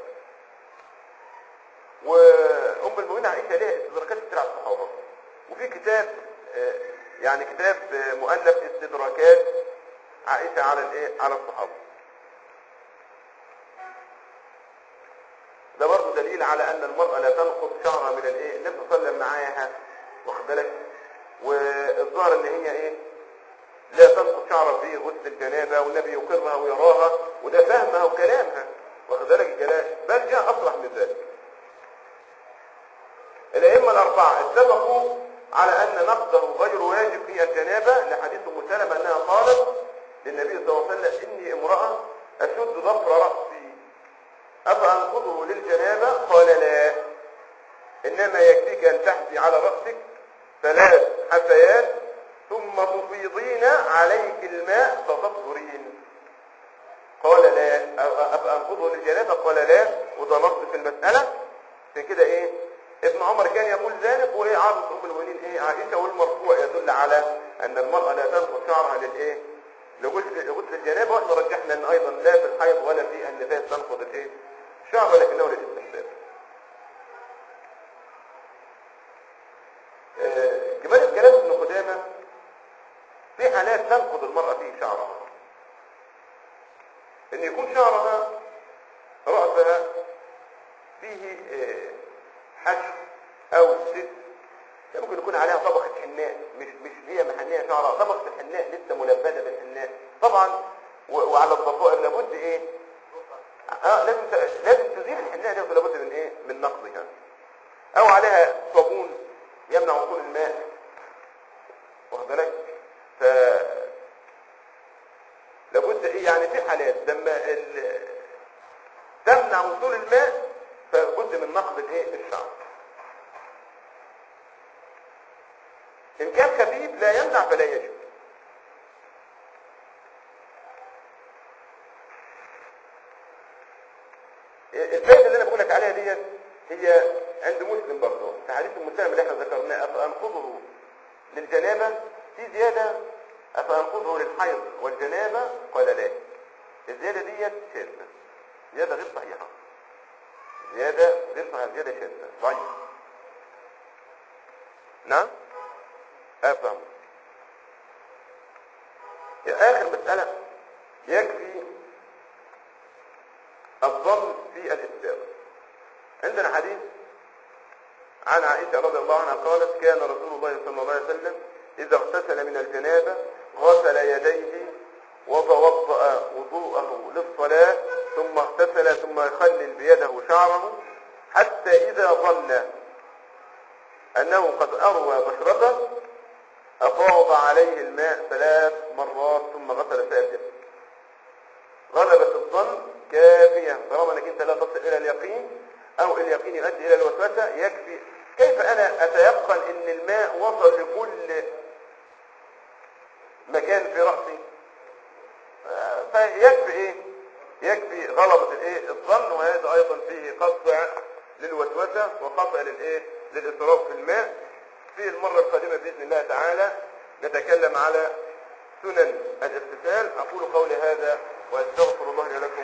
وام المؤمنين عائشه ليها استدراكات كتير على الصحابه وفي كتاب آه، يعني كتاب آه، مؤلف استدراكات عائشه على الايه على الصحابه ده برضه دليل على ان المراه لا تنقض شعرها من الايه النبي صلى الله عليه وسلم معاها واخد بالك والظاهر ان هي ايه لا تنقض شعرها في غسل الجنابه والنبي يقرها ويراها وده فهمها وكلامها واخد بالك الكلام بل جاء اصرح من ذلك الأئمة الأربعة اتفقوا على أن نقضه غير واجب في الجنابة لحديث أم سلمة أنها قالت للنبي صلى الله عليه وسلم إني امرأة أشد ظفر رأسي أفأنقضه للجنابة قال لا إنما يكفيك أن تحفي على رأسك ثلاث حفيات ثم تفيضين عليك الماء فتطهرين قال لا أفأنقضه للجنابة قال لا وده نص في المسألة عشان كده إيه ابن عمر كان يقول ذلك وايه تعرض ام المؤمنين ايه عائشه والمرفوع يدل على ان المراه لا تنقض شعرها للايه لغسل لغسل الجنابه واحنا رجحنا ان ايضا لا في الحيض ولا في النفاس تنقض الايه الشعر ولكنه للاستحباب آه، جمال الكلام ابن قدامه في حالات تنقض المراه فيه شعرها ان يكون شعرها رأسها فيه آه، حشو او ست ممكن يكون عليها طبقة حناء مش مش هي محنية شعرها طبقة الحناء لسه ملبدة بالحناء طبعا و- وعلى الضفائر لابد ايه اه لازم ت- لازم تزيل الحناء دي لابد من ايه من نقضها او عليها صابون يمنع وصول الماء واخد بالك ف لابد ايه يعني في حالات لما ال... تمنع وصول الماء فبد من نقض الايه الشعر ان كان خفيف لا يمنع فلا يجب الفائده اللي انا بقول لك عليها ديت هي عند مسلم برضه في حديث المسلم اللي احنا ذكرناه افانقضه للجنابه في زياده افانقضه للحيض والجنابه قال لا الزياده ديت شاذه زياده غير صحيحه زياده غير صحيحه زياده شاذه ضعيف نعم افهم اخر مساله يكفي الظن في الاستدامه عندنا حديث عن عائشة رضي الله عنها قالت كان رسول الله صلى الله عليه وسلم إذا اغتسل من الجنابة غسل يديه وتوضأ وضوءه للصلاة ثم اغتسل ثم يخلل بيده شعره حتى إذا ظن أنه قد أروى بشرته أفاض عليه الماء ثلاث مرات ثم غسل سائر جسمه غلبة الظن كافية طالما انك انت لا تصل الى اليقين او اليقين يؤدي الى الوسوسة يكفي كيف انا اتيقن ان الماء وصل لكل مكان في رأسي آه، فيكفي ايه يكفي غلبة الايه الظن وهذا ايضا فيه قطع للوسوسة وقطع للايه للاسراف في الماء في المرة القادمة بإذن الله تعالى نتكلم على سنن الاغتسال أقول قولي هذا وأستغفر الله لي ولكم